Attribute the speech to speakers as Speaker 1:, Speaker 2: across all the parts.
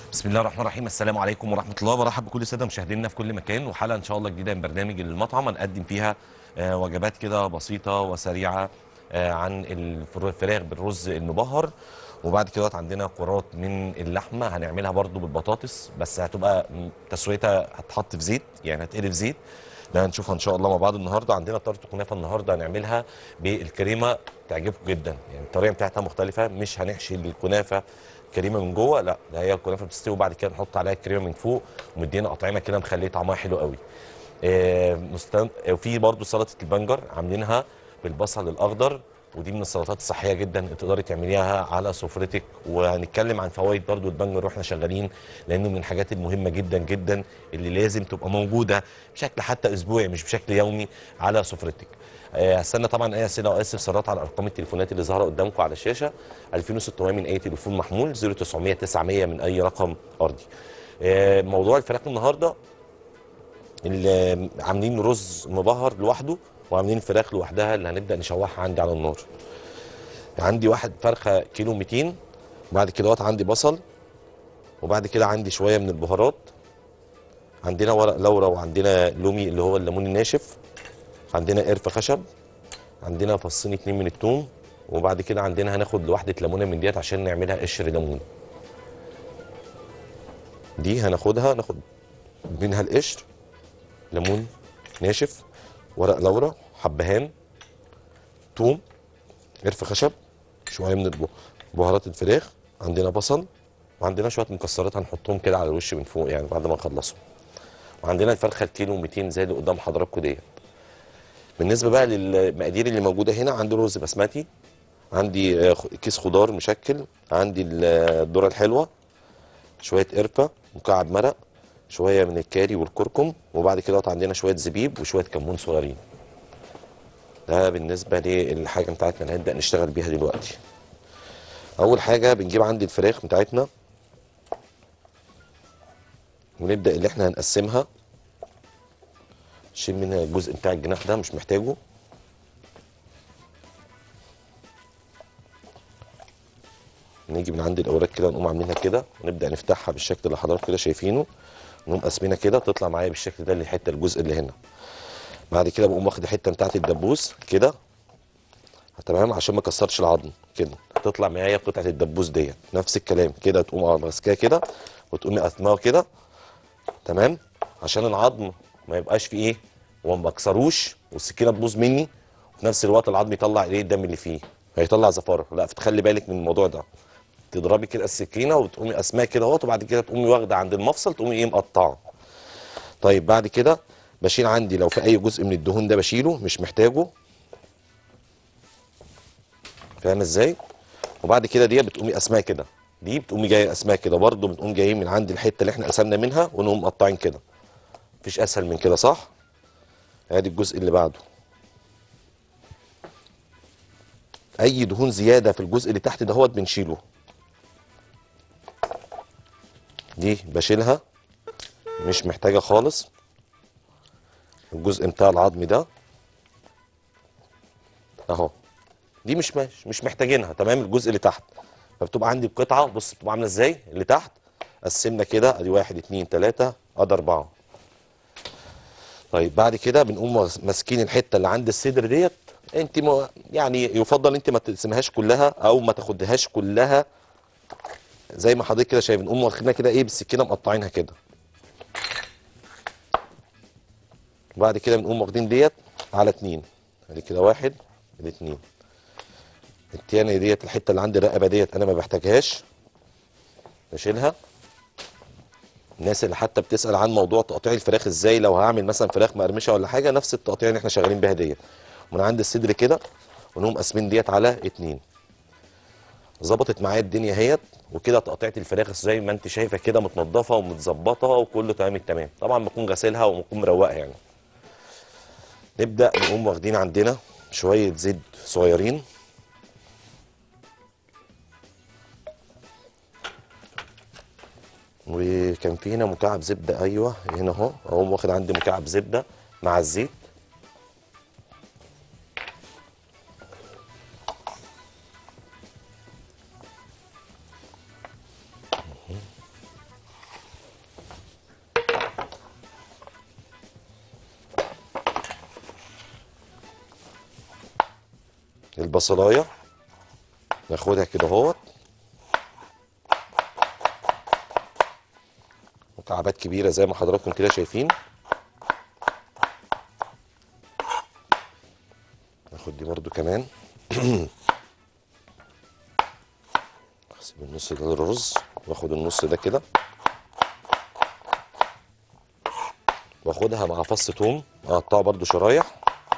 Speaker 1: بسم الله الرحمن الرحيم السلام عليكم ورحمه الله برحب بكل الساده مشاهدينا في كل مكان وحلقه ان شاء الله جديده من برنامج المطعم هنقدم فيها آه، وجبات كده بسيطه وسريعه آه، عن الفر- الفراخ بالرز المبهر وبعد كده عندنا كرات من اللحمه هنعملها برضو بالبطاطس بس هتبقى م- تسويتها هتحط في زيت يعني هتقلي في زيت ده هنشوفها ان شاء الله مع بعض النهارده عندنا طرت كنافه النهارده هنعملها بالكريمه تعجبكم جدا يعني الطريقه بتاعتها مختلفه مش هنحشي الكنافه كريمه من جوه لا ده هي الكنافه بتستوي وبعد كده نحط عليها الكريمه من فوق ومدينا اطعمه كده مخليه طعمها حلو قوي آه، مستن... آه، وفي برضو سلطه البنجر عاملينها بالبصل الاخضر ودي من السلطات الصحيه جدا تقدري تعمليها على سفرتك وهنتكلم عن فوائد برضو البنجر واحنا شغالين لانه من الحاجات المهمه جدا جدا اللي لازم تبقى موجوده بشكل حتى اسبوعي مش بشكل يومي على سفرتك آه، هستنى طبعا اي اسئله واسف سرات على ارقام التليفونات اللي ظاهره قدامكم على الشاشه 2600 من اي تليفون محمول 0900 900 من اي رقم ارضي آه، موضوع الفراخ النهارده اللي عاملين رز مبهر لوحده وعاملين فراخ لوحدها اللي هنبدا نشوحها عندي على النار عندي واحد فرخه كيلو 200 وبعد كده وقت عندي بصل وبعد كده عندي شويه من البهارات عندنا ورق لورا وعندنا لومي اللي هو الليمون الناشف عندنا قرفه خشب عندنا فصين اتنين من التوم وبعد كده عندنا هناخد واحده ليمونه من ديت عشان نعملها قشر ليمون دي هناخدها ناخد منها القشر ليمون ناشف ورق لورا حبهان توم قرفه خشب شويه من الب- بهارات الفراخ عندنا بصل وعندنا شويه مكسرات هنحطهم كده على الوش من فوق يعني بعد ما نخلصهم وعندنا الفرخه الكيلو 200 زي اللي قدام حضراتكم ديت بالنسبه بقى للمقادير اللي موجوده هنا عندي رز بسمتي عندي آه، خ- كيس خضار مشكل عندي ال- الذره الحلوه شويه قرفه مكعب مرق شويه من الكاري والكركم وبعد كده عندنا شويه زبيب وشويه كمون صغيرين ده بالنسبه للحاجه بتاعتنا اللي هنبدا نشتغل بيها دلوقتي اول حاجه بنجيب عندي الفراخ بتاعتنا ونبدا اللي احنا هنقسمها نشيل منها الجزء بتاع الجناح ده مش محتاجه نيجي من عند الاوراق كده نقوم عاملينها كده ونبدا نفتحها بالشكل اللي حضراتكم كده شايفينه نقوم قاسمينها كده تطلع معايا بالشكل ده للحته الجزء اللي هنا بعد كده بقوم واخد الحته بتاعت الدبوس كده تمام عشان ما اكسرش العظم كده تطلع معايا قطعه الدبوس ديت نفس الكلام كده تقوم اه ماسكاها كده وتقومي قاسماها كده تمام عشان العظم ما يبقاش فيه ايه وما بكسروش والسكينه تبوظ مني وفي نفس الوقت العظم يطلع ايه الدم اللي فيه هيطلع زفاره لا فتخلي بالك من الموضوع ده تضربي كده السكينه وتقومي قاسماها كده اهوت وبعد كده تقومي واخده عند المفصل تقومي ايه مقطعه طيب بعد كده بشيل عندي لو في اي جزء من الدهون ده بشيله مش محتاجه فاهم ازاي وبعد كده دي بتقومي قاسماها كده دي بتقومي جايه قاسماها كده برده بتقوم جايين من عند الحته اللي احنا قسمنا منها ونقوم مقطعين كده مفيش اسهل من كده صح ادي الجزء اللي بعده اي دهون زياده في الجزء اللي تحت دهوت بنشيله دي بشيلها مش محتاجه خالص الجزء بتاع العظم ده اهو دي مش مش مش محتاجينها تمام الجزء اللي تحت فبتبقى عندي القطعه بص بتبقى عامله ازاي اللي تحت قسمنا كده ادي واحد اتنين تلاته ادي اربعه طيب بعد كده بنقوم ماسكين الحته اللي عند الصدر ديت انت م... يعني يفضل انت ما تقسمهاش كلها او ما تاخدهاش كلها زي ما حضرتك كده شايف نقوم واخدينها كده ايه بالسكينه مقطعينها كده وبعد كده بنقوم واخدين ديت على اتنين ادي كده واحد ادي اتنين التانية ديت الحته اللي عند الرقبه ديت انا ما بحتاجهاش بشيلها الناس اللي حتى بتسال عن موضوع تقطيع الفراخ ازاي لو هعمل مثلا فراخ مقرمشه ولا حاجه نفس التقطيع اللي احنا شغالين بيها ديت من عند الصدر كده ونقوم قاسمين ديت على اتنين ظبطت معايا الدنيا اهيت وكده تقطيعه الفراخ زي ما انت شايفه كده متنضفه ومتظبطه وكله تمام التمام طبعا بكون غاسلها وبكون مروقها يعني نبدا نقوم واخدين عندنا شويه زيت صغيرين وكان في هنا مكعب زبده ايوه هنا اهو اقوم واخد عندي مكعب زبده مع الزيت البصلايه ناخدها كده اهوت مكعبات كبيره زي ما حضراتكم كده شايفين ناخد دي برضو كمان احسب النص ده للرز واخد النص ده كده واخدها مع فص توم اقطعه برضو شرايح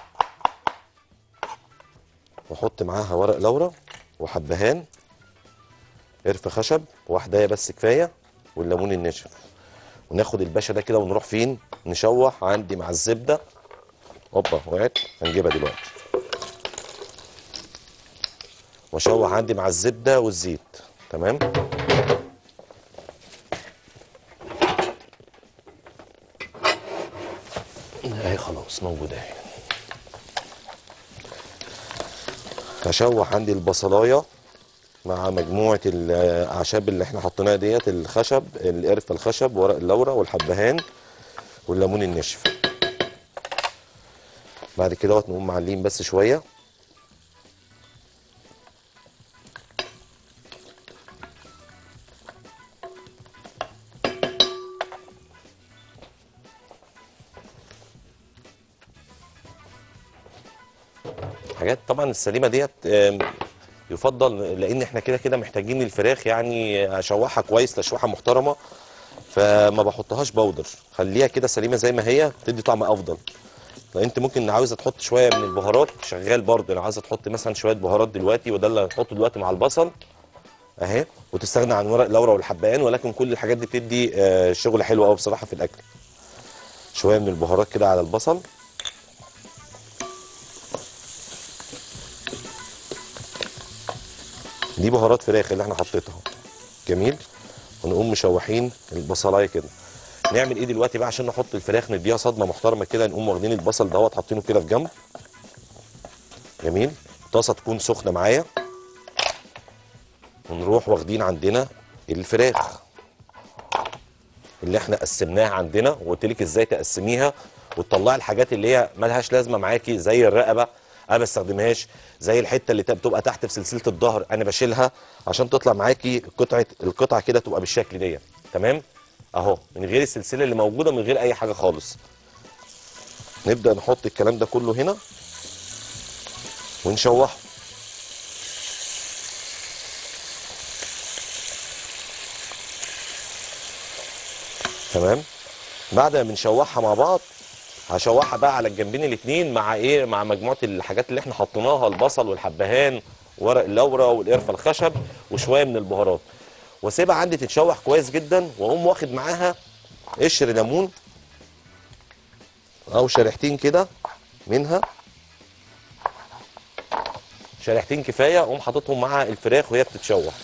Speaker 1: واحط معاها ورق لورا وحبهان قرفه خشب واحدايه بس كفايه والليمون الناشف وناخد الباشا ده كده ونروح فين نشوح عندي مع الزبده اوبا وقعت هنجيبها دلوقتي واشوح عندي مع الزبده والزيت تمام اهي خلاص موجوده اهي هشوح عندي البصلايه مع مجموعه الاعشاب اللي احنا حطيناها ديت الخشب القرفه الخشب ورق اللورا والحبهان والليمون الناشف بعد كده نقوم معلين بس شويه حاجات طبعا السليمه ديت آم، يفضل لان احنا كده كده محتاجين الفراخ يعني اشوحها كويس تشويحه محترمه فما بحطهاش بودر خليها كده سليمه زي ما هي تدي طعم افضل فانت ممكن عاوزه تحط شويه من البهارات شغال برضه لو عاوزه تحط مثلا شويه بهارات دلوقتي وده اللي هنحطه دلوقتي مع البصل اهي وتستغنى عن ورق اللورا والحبهان ولكن كل الحاجات دي بتدي آه، شغل حلو قوي بصراحه في الاكل شويه من البهارات كده على البصل دي بهارات فراخ اللي احنا حطيتها جميل ونقوم مشوحين البصلايه كده نعمل ايه دلوقتي بقى عشان نحط الفراخ نديها صدمه محترمه كده نقوم واخدين البصل دوت حاطينه كده في جنب جميل طاسه تكون سخنه معايا ونروح واخدين عندنا الفراخ اللي احنا قسمناها عندنا وقلت لك ازاي تقسميها وتطلعي الحاجات اللي هي مالهاش لازمه معاكي زي الرقبه انا ما بستخدمهاش زي الحته اللي بتبقى تحت في سلسله الظهر انا بشيلها عشان تطلع معاكي قطعه القطعه كده تبقى بالشكل ديت تمام اهو من غير السلسله اللي موجوده من غير اي حاجه خالص نبدا نحط الكلام ده كله هنا ونشوحه تمام بعد ما بنشوحها مع بعض هشوحها بقى على الجنبين الاثنين مع ايه مع مجموعه الحاجات اللي احنا حطيناها البصل والحبهان ورق اللورا والقرفه الخشب وشويه من البهارات واسيبها عندي تتشوح كويس جدا واقوم واخد معاها قشر ليمون او شريحتين كده منها شريحتين كفايه اقوم حاططهم مع الفراخ وهي بتتشوح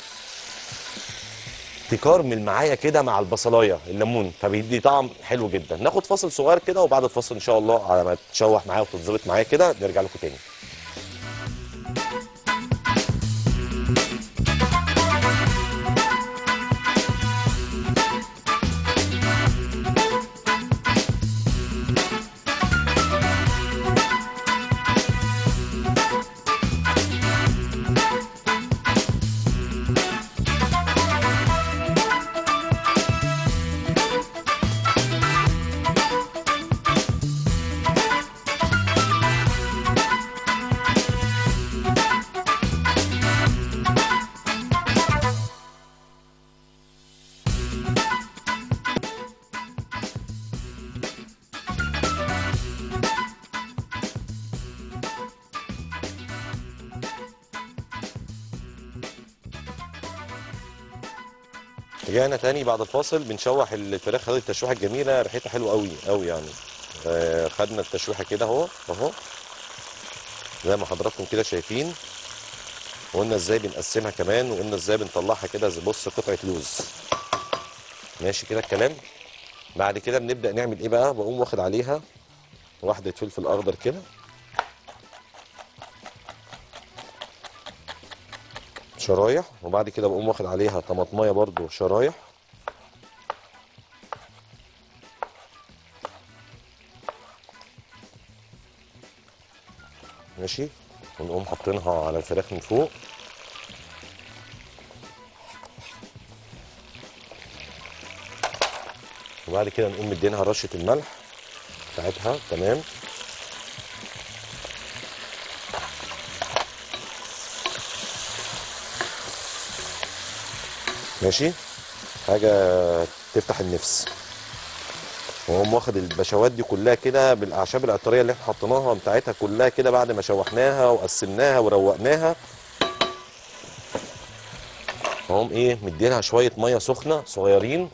Speaker 1: تكرمل معايا كده مع البصلايه الليمون فبيدي طعم حلو جدا ناخد فاصل صغير كده وبعد الفاصل ان شاء الله على ما تتشوح معايا وتتظبط معايا كده نرجع لكم تاني رجعنا تاني بعد الفاصل بنشوح الفراخ خدت التشويحه الجميله ريحتها حلوه قوي قوي يعني آه خدنا التشويحه كده اهو اهو زي ما حضراتكم كده شايفين وقلنا ازاي بنقسمها كمان وقلنا ازاي بنطلعها كده زي بص قطعه لوز ماشي كده الكلام بعد كده بنبدا نعمل ايه بقى بقوم واخد عليها واحده فلفل اخضر كده شرايح وبعد كده بقوم واخد عليها طماطمايه برضو شرايح ماشي ونقوم حاطينها على الفراخ من فوق وبعد كده نقوم مدينها رشه الملح بتاعتها تمام ماشي حاجه تفتح النفس وهم واخد البشوات دي كلها كده بالاعشاب العطريه اللي احنا حطيناها بتاعتها كلها كده بعد ما شوحناها وقسمناها وروقناها هم ايه مدينها شويه ميه سخنه صغيرين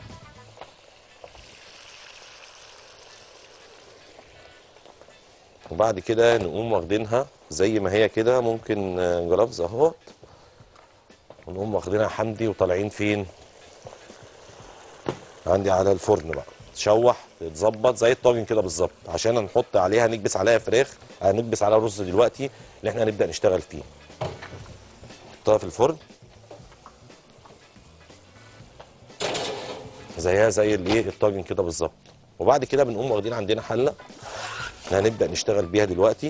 Speaker 1: وبعد كده نقوم واخدينها زي ما هي كده ممكن آه، جرافز اهوت ونقوم واخدينها حمدي وطالعين فين عندي على الفرن بقى تشوح تتظبط زي الطاجن كده بالظبط عشان هنحط عليها نكبس عليها فراخ هنكبس عليها رز دلوقتي اللي احنا هنبدا نشتغل فيه نحطها في الفرن زيها زي الايه الطاجن كده بالظبط وبعد كده بنقوم واخدين عندنا حله اللي هنبدا نشتغل بيها دلوقتي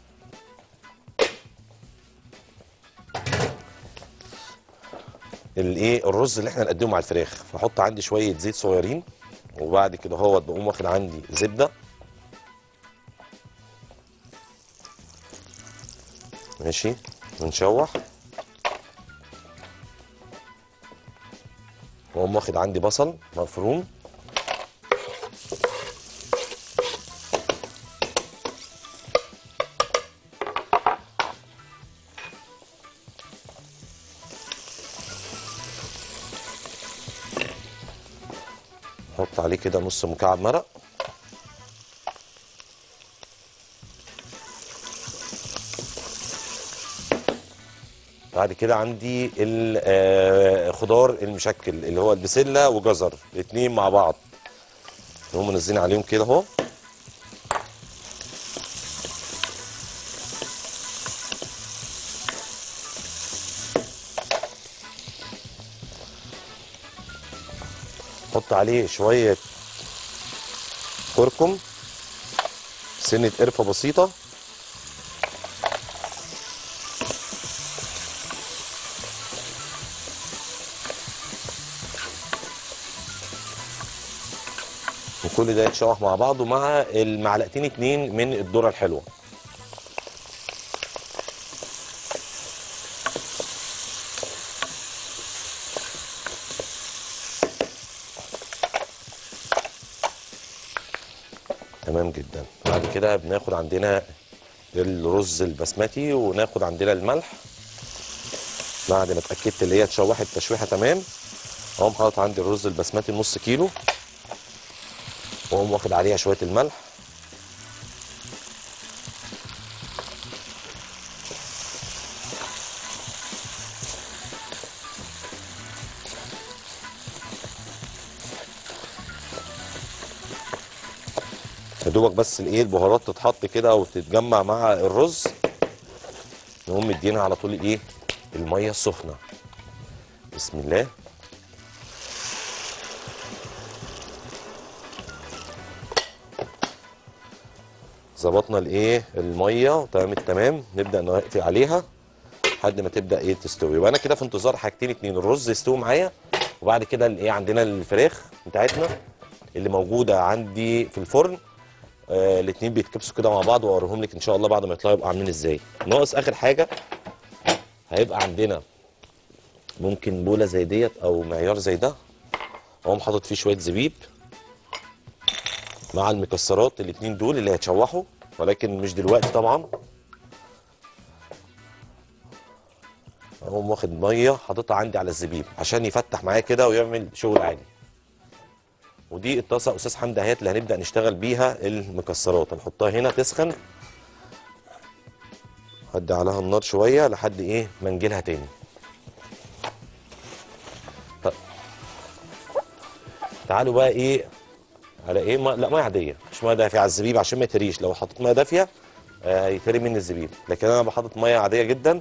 Speaker 1: الايه الرز اللي احنا نقدمه مع الفراخ فاحط عندي شويه زيت صغيرين وبعد كده هو بقوم واخد عندي زبده ماشي ونشوح واقوم واخد عندي بصل مفروم نحط عليه كده نص مكعب مرق بعد كده عندي الخضار المشكل اللي هو البسله وجزر الاثنين مع بعض نقوم منزلين عليهم كده اهو نحط عليه شويه كركم سنه قرفه بسيطه وكل ده يتشوح مع بعضه مع المعلقتين اتنين من الذره الحلوه تمام جدا بعد كده بناخد عندنا الرز البسمتي وناخد عندنا الملح بعد ما اتاكدت اللي هي اتشوحت تشويحه تمام اقوم حاطط عندي الرز البسمتي نص كيلو واقوم واخد عليها شويه الملح يا دوبك بس الايه البهارات تتحط كده وتتجمع مع الرز نقوم مدينا على طول ايه الميه السخنه بسم الله ظبطنا الايه الميه تمام التمام نبدا نقفل عليها لحد ما تبدا ايه تستوي يبقى انا كده في انتظار حاجتين اتنين الرز يستوي معايا وبعد كده الايه عندنا الفراخ بتاعتنا اللي موجوده عندي في الفرن آه الاتنين بيتكبسوا كده مع بعض واوريهم لك ان شاء الله بعد ما يطلعوا يبقوا عاملين ازاي ناقص اخر حاجه هيبقى عندنا ممكن بوله زي ديت او معيار زي ده اقوم حاطط فيه شويه زبيب مع المكسرات الاتنين دول اللي هيتشوحوا ولكن مش دلوقتي طبعا اقوم واخد ميه حاططها عندي على الزبيب عشان يفتح معايا كده ويعمل شغل عالي ودي الطاسه استاذ حمدي اهيت اللي هنبدا نشتغل بيها المكسرات هنحطها هنا تسخن هدي عليها النار شويه لحد ايه ما نجيلها تاني طيب تعالوا بقى ايه على ايه ما لا ميه عاديه مش ميه دافيه على الزبيب عشان ما يتريش لو حطيت ميه دافيه آه يتري مني الزبيب لكن انا بحطط ميه عاديه جدا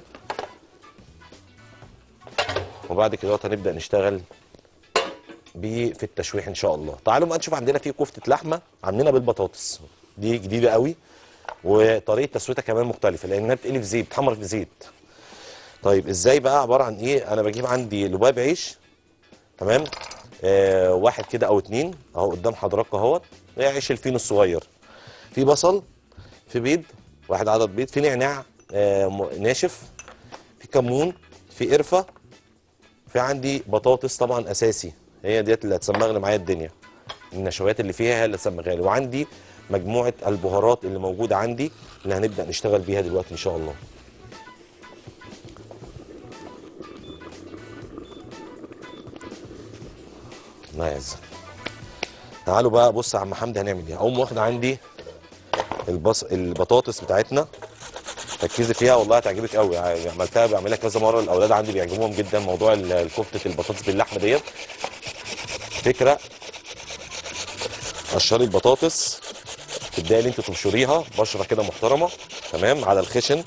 Speaker 1: وبعد كده هنبدا نشتغل بيه في التشويح ان شاء الله تعالوا بقى نشوف عندنا في كفته لحمه عاملينها بالبطاطس دي جديده قوي وطريقه تسويتها كمان مختلفه لانها بتقلي في زيت بتحمر في زيت طيب ازاي بقى عباره عن ايه انا بجيب عندي لباب عيش تمام آه واحد كده او اتنين اهو قدام حضراتكم اهوت ده عيش الفينو الصغير في بصل في بيض واحد عدد بيض في نعناع آه م- ناشف في كمون في قرفه في عندي بطاطس طبعا اساسي هي ديت اللي هتسمغ لي معايا الدنيا النشويات اللي فيها هي اللي هتسمغها لي وعندي مجموعه البهارات اللي موجوده عندي اللي هنبدا نشتغل بيها دلوقتي ان شاء الله الله يعزك تعالوا بقى بص يا عم حمدي هنعمل ايه اقوم واخد عندي البص البطاطس بتاعتنا ركزي فيها والله هتعجبك قوي يعني عملتها بعملها كذا مره الاولاد عندي بيعجبهم جدا موضوع ال- الكفته البطاطس باللحمه ديت فكره قشري البطاطس تبداي اللي انت تبشريها بشره كده محترمه تمام على الخشن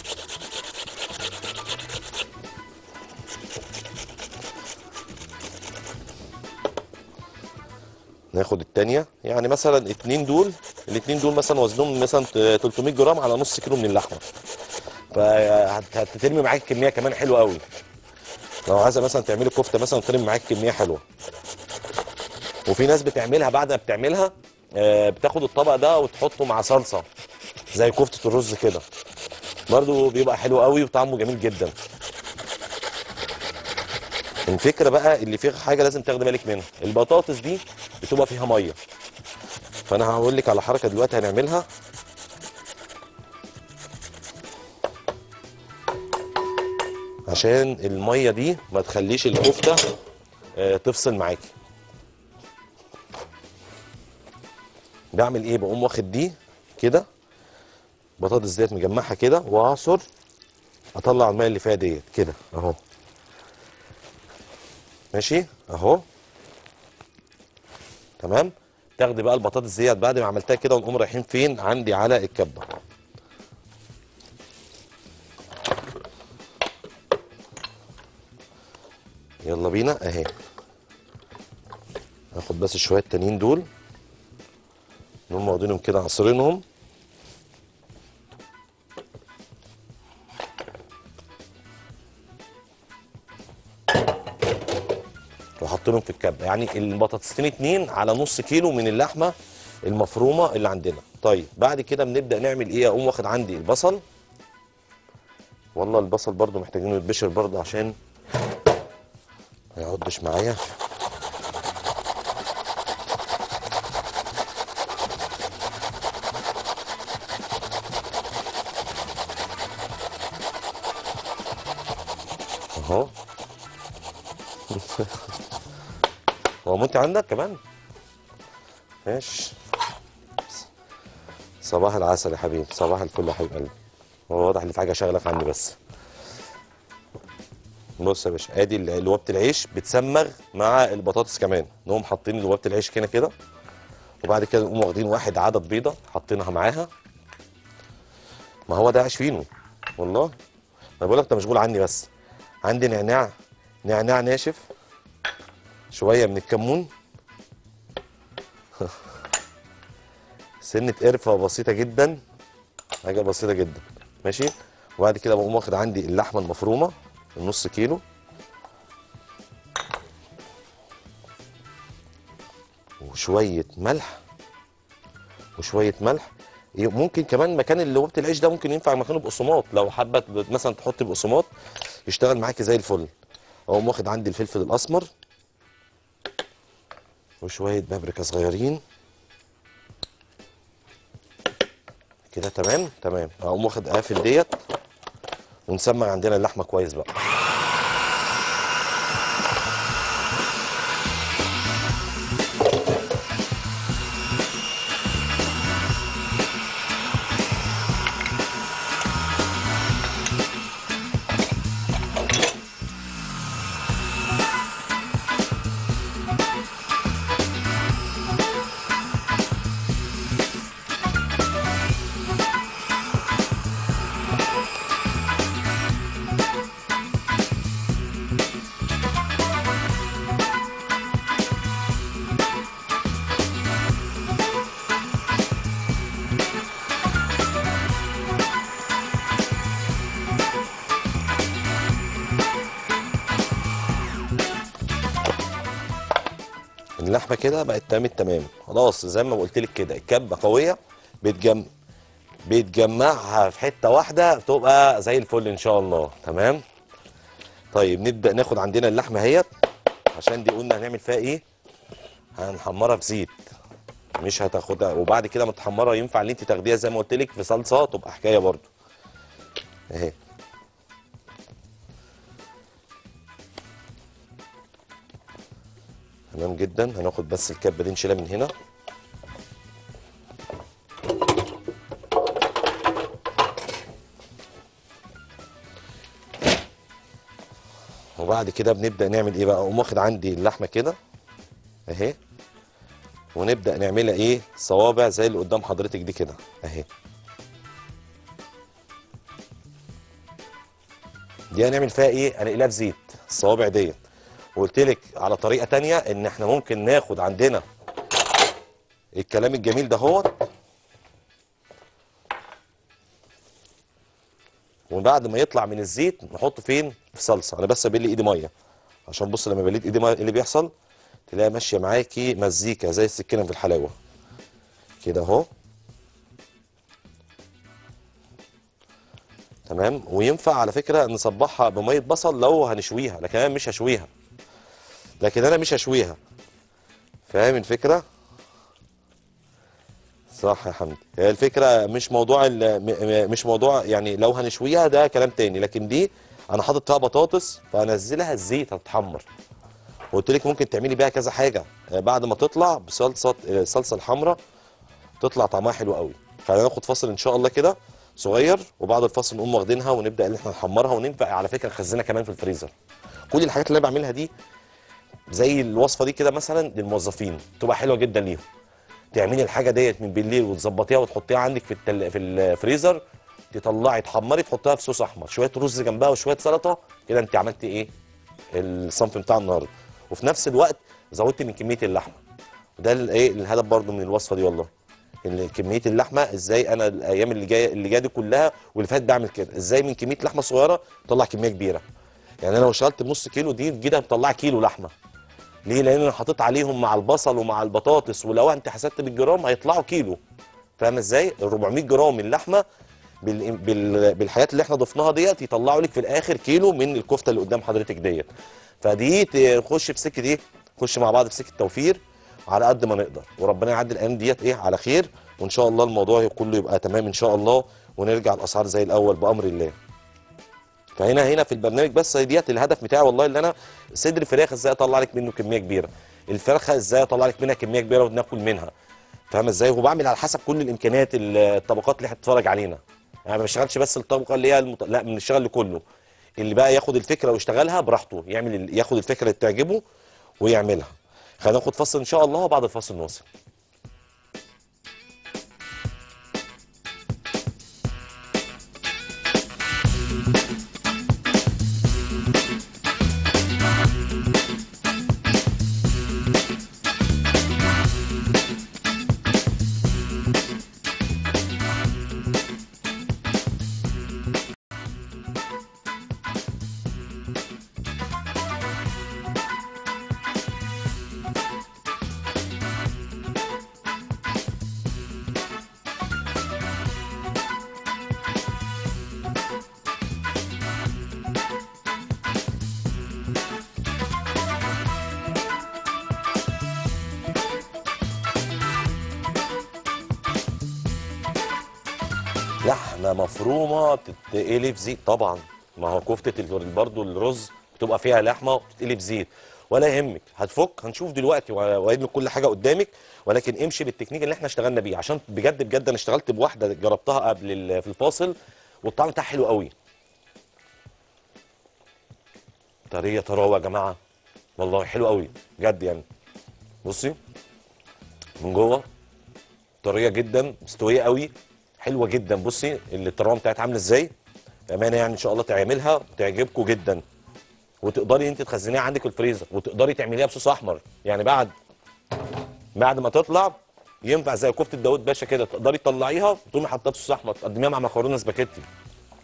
Speaker 1: ناخد التانية يعني مثلا اتنين دول الاتنين دول مثلا وزنهم مثلا 300 جرام على نص كيلو من اللحمه فهتترمي معاك كميه كمان حلوه قوي لو عايزه مثلا تعملي كفته مثلا ترمي معاك كميه حلوه وفي ناس بتعملها بعد ما بتعملها آه، بتاخد الطبق ده وتحطه مع صلصه زي كفته الرز كده برضو بيبقى حلو قوي وطعمه جميل جدا الفكره بقى اللي فيها حاجه لازم تاخدي بالك منها البطاطس دي بتبقى فيها ميه فانا هقول لك على حركه دلوقتي هنعملها عشان الميه دي ما تخليش الكفته آه، تفصل معاكي بعمل ايه بقوم واخد دي كده بطاطس ديت مجمعها كده واعصر اطلع الميه اللي فيها ديت كده اهو ماشي اهو تمام تاخدي بقى البطاطس ديت بعد ما عملتها كده ونقوم رايحين فين عندي على الكبه يلا بينا اهي هاخد بس شويه التانيين دول نقوم واخدينهم كده عصرينهم وحاطينهم في الكبه يعني البطاطستين اتنين على نص كيلو من اللحمه المفرومه اللي عندنا طيب بعد كده بنبدا نعمل ايه اقوم واخد عندي البصل والله البصل برضو محتاجينه يتبشر برضو عشان ما يعضش معايا اهو هو ممكن عندك كمان ماشي صباح العسل يا حبيبي صباح الفل يا حبيب قلبي هو واضح ان في حاجه شغله في عندي بس بص يا باشا ادي ال- لوابه العيش بتسمغ مع البطاطس كمان نقوم حاطين لوابه العيش هنا كده وبعد كده نقوم واخدين واحد عدد بيضه حاطينها معاها ما هو ده عيش فينو والله انا بقول لك انت مشغول عني بس عندي نعناع نعناع ناشف شويه من الكمون سنه قرفه بسيطه جدا حاجه بسيطه جدا ماشي وبعد كده بقوم واخد عندي اللحمه المفرومه النص كيلو وشويه ملح وشويه ملح ي- ممكن كمان مكان اللي لوبه العيش ده ممكن ينفع مكانه بقسماط لو حابه مثلا تحط بقسماط يشتغل معاكي زي الفل اقوم واخد عندي الفلفل الاسمر وشويه بابريكا صغيرين كده تمام تمام اقوم واخد قافل ديت ونسمع عندنا اللحمه كويس بقى اللحمه كده بقت تمام التمام خلاص زي ما قلت لك كده الكبه قويه بتجم بتجمعها في حته واحده تبقى زي الفل ان شاء الله تمام طيب نبدا ناخد عندنا اللحمه اهيت عشان دي قلنا هنعمل فيها ايه هنحمرها في زيت مش هتاخدها وبعد كده متحمره ينفع ان انت تاخديها زي ما قلت لك في صلصه تبقى حكايه برضو اهي تمام جدا هناخد بس الكبه دي نشيلها من هنا وبعد كده بنبدا نعمل ايه بقى اقوم واخد عندي اللحمه كده اهي ونبدا نعملها ايه صوابع زي اللي قدام حضرتك دي كده اهي دي هنعمل فيها ايه هنقلها في زيت الصوابع ديت وقلت لك على طريقه تانية ان احنا ممكن ناخد عندنا الكلام الجميل ده هو وبعد ما يطلع من الزيت نحطه فين في صلصه انا بس ابل ايدي ميه عشان بص لما بليت ايدي ميه إيه اللي بيحصل تلاقيها ماشيه معاكي مزيكا زي السكينه في الحلاوه كده اهو تمام وينفع على فكره نصبحها بميه بصل لو هنشويها لكن انا مش هشويها لكن انا مش هشويها فاهم الفكره صح يا حمدي هي الفكره مش موضوع ال- م- م- مش موضوع يعني لو هنشويها ده كلام تاني لكن دي انا حاطط فيها بطاطس فانزلها الزيت هتتحمر وقلت لك ممكن تعملي بيها كذا حاجه آه، بعد ما تطلع بصلصه آه، الصلصه الحمراء تطلع طعمها حلو قوي خلينا ناخد فاصل ان شاء الله كده صغير وبعد الفاصل نقوم واخدينها ونبدا ان احنا نحمرها وننفع على فكره نخزنها كمان في الفريزر كل الحاجات اللي انا بعملها دي زي الوصفه دي كده مثلا للموظفين تبقى حلوه جدا ليهم تعملي الحاجه ديت من بالليل وتظبطيها وتحطيها عندك في التل... في الفريزر تطلعي تحمري تحطيها في صوص احمر شويه رز جنبها وشويه سلطه كده انت عملتي ايه الصنف بتاع النهارده وفي نفس الوقت زودتي من كميه اللحمه وده الايه الهدف برضو من الوصفه دي والله ان كميه اللحمه ازاي انا الايام اللي جايه اللي جايه دي كلها واللي فاتت بعمل كده ازاي من كميه لحمه صغيره اطلع كميه كبيره يعني انا لو اشتغلت بنص كيلو دي كده مطلع كيلو لحمه ليه لان انا حطيت عليهم مع البصل ومع البطاطس ولو انت حسبت بالجرام هيطلعوا كيلو فاهم ازاي ال 400 جرام من اللحمه بال... بال... بالحاجات اللي احنا ضفناها ديت يطلعوا لك في الاخر كيلو من الكفته اللي قدام حضرتك ديت فدي تخش في سكه ايه نخش مع بعض في سكه توفير على قد ما نقدر وربنا يعدي الايام ديت ايه على خير وان شاء الله الموضوع كله يبقى تمام ان شاء الله ونرجع الاسعار زي الاول بامر الله فهنا هنا في البرنامج بس ديت الهدف بتاعي والله اللي انا صدر فراخ ازاي اطلع لك منه كميه كبيره الفرخه ازاي اطلع لك منها كميه كبيره وناكل منها فاهم ازاي وبعمل على حسب كل الامكانيات الطبقات اللي هتتفرج علينا يعني ما بشتغلش بس الطبقه اللي هي المط... لا بنشتغل لكله اللي بقى ياخد الفكره ويشتغلها براحته يعمل ال- ياخد الفكره اللي تعجبه ويعملها خلينا ناخد فصل ان شاء الله وبعد الفصل نواصل لحمه مفرومه بتتقلي في زيت طبعا ما هو كفته ال- برضو الرز بتبقى فيها لحمه وبتتقلي في زيت ولا يهمك هتفك هنشوف دلوقتي وقايل كل حاجه قدامك ولكن امشي بالتكنيك اللي احنا اشتغلنا بيه عشان بجد بجد انا اشتغلت بواحده جربتها قبل ال- في الفاصل والطعم بتاعها حلو قوي طريه طراوه يا جماعه والله حلو قوي بجد يعني بصي من جوه طريه جدا مستويه قوي حلوه جدا بصي اللي الطراوه بتاعتها عامله ازاي بامانه يعني ان شاء الله تعملها وتعجبكم جدا وتقدري انت تخزنيها عندك في الفريزر وتقدري تعمليها بصوص احمر يعني بعد بعد ما تطلع ينفع زي كفته داوود باشا كده تقدري تطلعيها وتقومي حاطاها بصوص احمر تقدميها مع مكرونه سباكيتي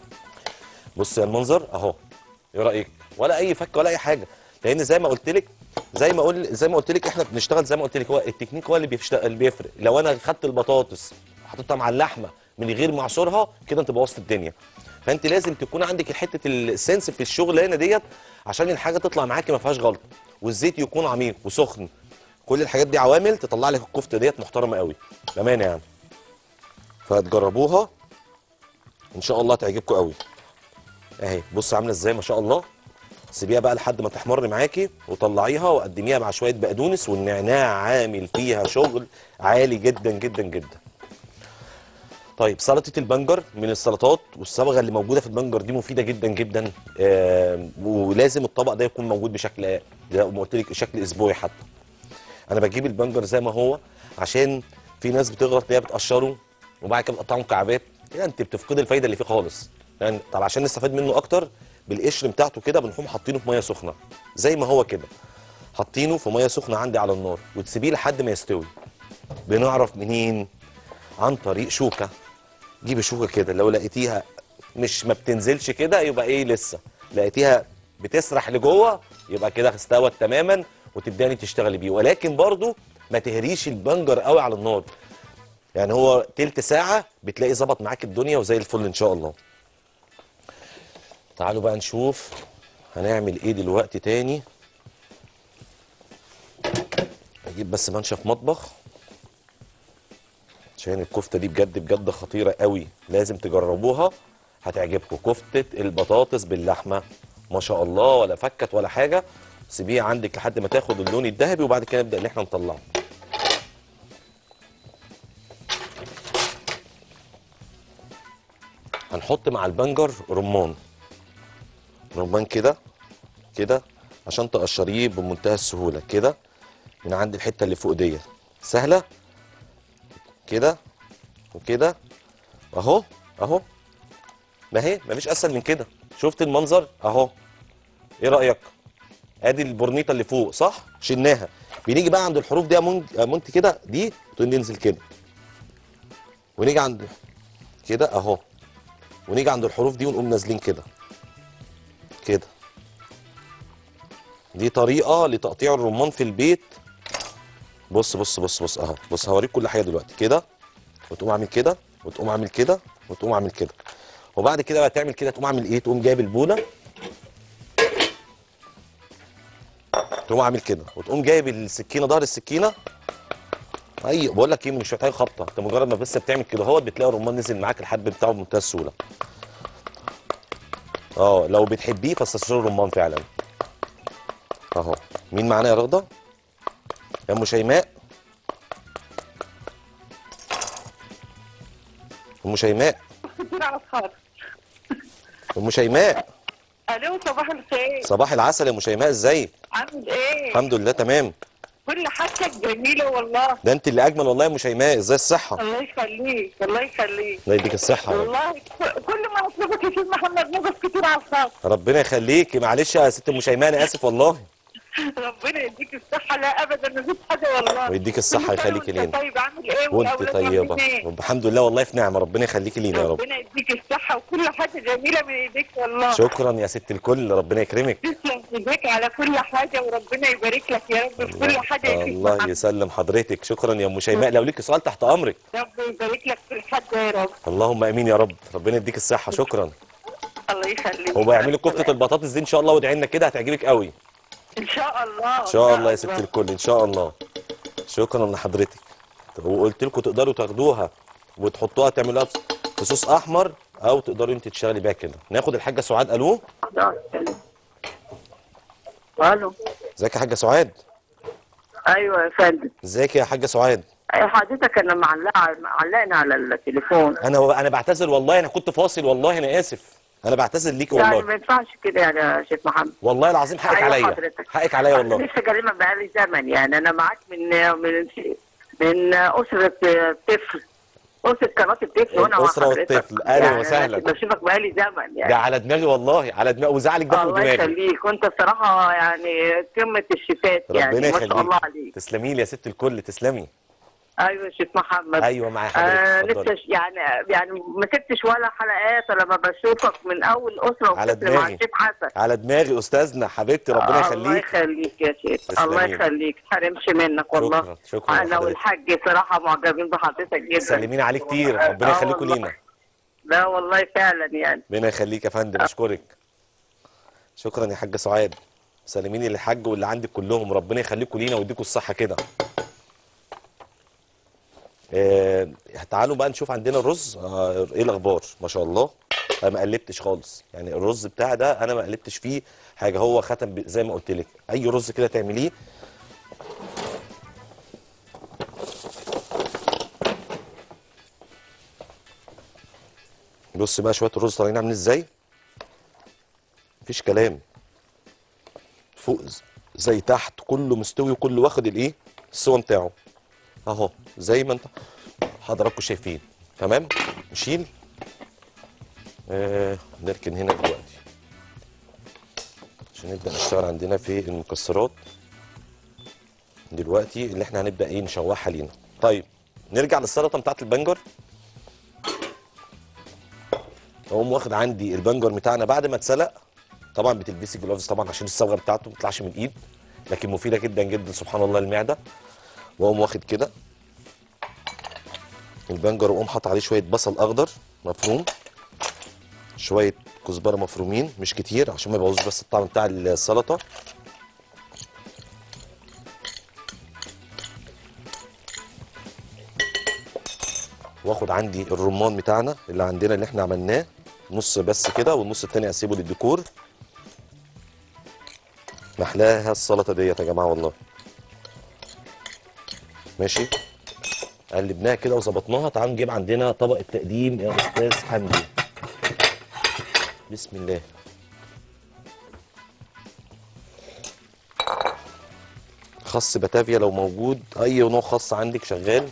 Speaker 1: بصي يا المنظر اهو ايه رايك ولا اي فك ولا اي حاجه لان زي ما قلت لك زي ما اقول زي ما قلت لك احنا بنشتغل زي ما قلت لك هو التكنيك هو اللي بيشتغل اللي بيفرق لو انا خدت البطاطس حطيتها مع اللحمه من غير ما اعصرها كده انت بوظت الدنيا فانت لازم تكون عندك حته السنس في الشغلانه ديت عشان الحاجه تطلع معاكي ما فيهاش غلط والزيت يكون عميق وسخن كل الحاجات دي عوامل تطلع لك الكفته ديت محترمه قوي بامانه يعني فهتجربوها ان شاء الله تعجبكم قوي اهي بص عامله ازاي ما شاء الله سيبيها بقى لحد ما تحمر معاكي وطلعيها وقدميها مع شويه بقدونس والنعناع عامل فيها شغل عالي جدا جدا جدا طيب سلطه البنجر من السلطات والصبغه اللي موجوده في البنجر دي مفيده جدا جدا آه ولازم الطبق ده يكون موجود بشكل زي ما قلت لك شكل اسبوعي حتى انا بجيب البنجر زي ما هو عشان في ناس بتغلط ان هي بتقشره وبعد كده بتقطعه مكعبات كده انت بتفقد الفايده اللي فيه خالص يعني طب عشان نستفاد منه اكتر بالقشر بتاعته كده بنقوم حاطينه في ميه سخنه زي ما هو كده حاطينه في ميه سخنه عندي على النار وتسيبيه لحد ما يستوي بنعرف منين عن طريق شوكه جيبي شوكه كده لو لقيتيها مش ما بتنزلش كده يبقى ايه لسه لقيتيها بتسرح لجوه يبقى كده استوت تماما وتبداي تشتغلي بيه ولكن برضو ما تهريش البنجر قوي على النار يعني هو تلت ساعه بتلاقي ظبط معاك الدنيا وزي الفل ان شاء الله تعالوا بقى نشوف هنعمل ايه دلوقتي تاني اجيب بس منشف مطبخ عشان الكفته دي بجد بجد خطيره قوي لازم تجربوها هتعجبكم كفته البطاطس باللحمه ما شاء الله ولا فكت ولا حاجه سيبيها عندك لحد ما تاخد اللون الذهبي وبعد كده نبدا ان احنا نطلعه هنحط مع البنجر رمان رمان كده كده عشان تقشريه بمنتهى السهوله كده من عند الحته اللي فوق ديت سهله كده وكده اهو اهو ما هي مفيش اسهل من كده شفت المنظر اهو ايه رايك ادي البورنيطه اللي فوق صح شلناها بنيجي بقى عند الحروف دي يا منت يا منت كده دي ننزل كده ونيجي عند كده اهو ونيجي عند الحروف دي ونقوم نازلين كده كده دي طريقه لتقطيع الرمان في البيت بص بص بص بص اهو بص هوريك كل حاجه دلوقتي كده وتقوم عامل كده وتقوم عامل كده وتقوم عامل كده وبعد كده بقى تعمل كده تقوم عامل ايه تقوم جايب البوله تقوم عامل كده وتقوم جايب السكينه ظهر السكينه اي بقول لك ايه مش محتاج خبطه انت مجرد ما بس بتعمل كده اهوت بتلاقي الرمان نزل معاك الحب بتاعه بمنتهى السهوله اه لو بتحبيه فاستشير الرمان فعلا اهو مين معانا يا رغده يا ام شيماء ام شيماء
Speaker 2: على الخط
Speaker 1: ام شيماء
Speaker 2: الو صباح الخير
Speaker 1: صباح العسل يا ام شيماء ازيك
Speaker 2: عامل ايه
Speaker 1: الحمد لله تمام
Speaker 2: كل حاجتك جميله والله
Speaker 1: ده انت اللي اجمل والله يا ام شيماء ازاي الصحه
Speaker 2: الله يخليك الله يخليك
Speaker 1: الله يديك الصحه يا رب.
Speaker 2: والله ك- كل ما اطلبك يا سيد محمد نقف كتير على الخط
Speaker 1: ربنا يخليكي معلش يا ست ام شيماء انا اسف والله
Speaker 2: ربنا يديك الصحه لا ابدا مفيش حاجه والله
Speaker 1: ويديك الصحة
Speaker 2: كل سنة
Speaker 1: يخليكي
Speaker 2: وانت
Speaker 1: لينا.
Speaker 2: طيب عامل ايه
Speaker 1: وانت
Speaker 2: والأولاد
Speaker 1: طيبه
Speaker 2: عاملين ايه؟
Speaker 1: رب الحمد لله والله في نعمه ربنا يخليكي لينا يا رب
Speaker 2: ربنا يديك الصحه وكل حاجه جميله من ايديك والله
Speaker 1: شكرا يا ست الكل ربنا يكرمك
Speaker 2: تسلم ايديك على كل حاجه وربنا يبارك لك يا رب في كل حاجه يا سيد
Speaker 1: الله
Speaker 2: محمد
Speaker 1: يسلم حضرتك شكرا يا ام شيماء لو ليك سؤال تحت امرك
Speaker 2: رب يبارك لك في الحاجه يا رب
Speaker 1: اللهم امين يا رب ربنا يديك الصحه شكرا
Speaker 2: الله يخليك
Speaker 1: هو يعملوا كفته البطاطس دي ان شاء الله وادعي لنا كده هتعجبك قوي
Speaker 2: ان شاء الله
Speaker 1: ان شاء الله يا ست الكل ان شاء الله شكرا لحضرتك وقلت لكم تقدروا تاخدوها وتحطوها تعملوها في- في صوص احمر او تقدروا انت تشتغلي بيها كده ناخد الحاجه سعاد الو
Speaker 3: الو
Speaker 1: ازيك يا حاجه سعاد
Speaker 3: ايوه يا فندم
Speaker 1: ازيك يا حاجه سعاد
Speaker 3: أي حضرتك انا معلقه معلقنا على التليفون
Speaker 1: انا انا بعتذر والله انا كنت فاصل والله انا اسف انا بعتذر ليكي
Speaker 3: يعني ما
Speaker 1: والله
Speaker 3: ينفعش كده يا شيخ محمد
Speaker 1: والله العظيم حقك
Speaker 3: أيوة
Speaker 1: عليا
Speaker 3: حضرتك.
Speaker 1: حقك عليا والله
Speaker 3: لسه كلمه بقالي زمن يعني انا معاك من من من اسره طفل اسره قناه الطفل وانا مع
Speaker 1: الأسرة
Speaker 3: حضرتك.
Speaker 1: والطفل. أهلا
Speaker 3: يعني
Speaker 1: وسهلا.
Speaker 3: أنا بشوفك بقالي زمن يعني
Speaker 1: ده على دماغي والله على دماغي وزعلك ده فوق
Speaker 3: الله
Speaker 1: دماغي
Speaker 3: يخليك وانت الصراحه يعني قمه الشفات يعني
Speaker 1: ربنا
Speaker 3: ما شاء الله
Speaker 1: يخليك
Speaker 3: عليك
Speaker 1: تسلمي لي يا ست الكل تسلمي
Speaker 3: ايوه يا شيخ محمد
Speaker 1: ايوه معايا
Speaker 3: آه
Speaker 1: حضرتك
Speaker 3: لسه
Speaker 1: اتفضلي.
Speaker 3: ش- يعني يعني ما سبتش ولا حلقات لما بشوفك من اول اسره
Speaker 1: على
Speaker 3: وطفل مع
Speaker 1: دماغي.
Speaker 3: الشيخ حسن
Speaker 1: على دماغي استاذنا حبيبتي ربنا
Speaker 3: آه، الله
Speaker 1: يخليك
Speaker 3: يخليك يا شيخ
Speaker 1: تسلمي
Speaker 3: الله
Speaker 1: لي.
Speaker 3: يخليك حرمش منك والله
Speaker 1: شكرا شكرا
Speaker 3: انا
Speaker 1: لحضرتك.
Speaker 3: والحاج صراحه معجبين بحضرتك جدا
Speaker 1: سلمين عليه كتير ربنا
Speaker 3: آه
Speaker 1: يخليكم
Speaker 3: والله.
Speaker 1: لينا
Speaker 3: لا والله فعلا يعني
Speaker 1: ربنا يخليك يا فندم اشكرك شكرا يا حاجه سعاد سلميني للحاج واللي عندك كلهم ربنا يخليكم لينا ويديكم الصحه كده آه تعالوا بقى نشوف عندنا الرز آه ايه الاخبار ما شاء الله انا ما قلبتش خالص يعني الرز بتاعي ده انا ما قلبتش فيه حاجه هو ختم ب- زي ما قلت لك اي رز كده تعمليه بص بقى شويه الرز طالعين عاملين ازاي مفيش كلام فوق ز- زي تحت كله مستوي وكله واخد الايه السوا بتاعه اهو زي ما انت حضراتكم شايفين تمام نشيل آه نركن هنا دلوقتي عشان نبدا نشتغل عندنا في المكسرات دلوقتي اللي احنا هنبدا ايه نشوحها لينا طيب نرجع للسلطه بتاعت البنجر اقوم واخد عندي البنجر بتاعنا بعد ما اتسلق طبعا بتلبسي جلوفز طبعا عشان الصبغه بتاعته ما تطلعش من الايد لكن مفيده جدا جدا سبحان الله المعده واقوم واخد كده البنجر واقوم حاطط عليه شويه بصل اخضر مفروم شويه كزبره مفرومين مش كتير عشان ما يبوظوش بس الطعم بتاع السلطه واخد عندي الرمان بتاعنا اللي عندنا اللي احنا عملناه نص بس كده والنص التاني اسيبه للديكور محلاها السلطه ديت يا جماعه والله ماشي قلبناها كده وظبطناها تعالوا نجيب عندنا طبق التقديم يا استاذ حمدي بسم الله خس باتافيا لو موجود اي نوع خس عندك شغال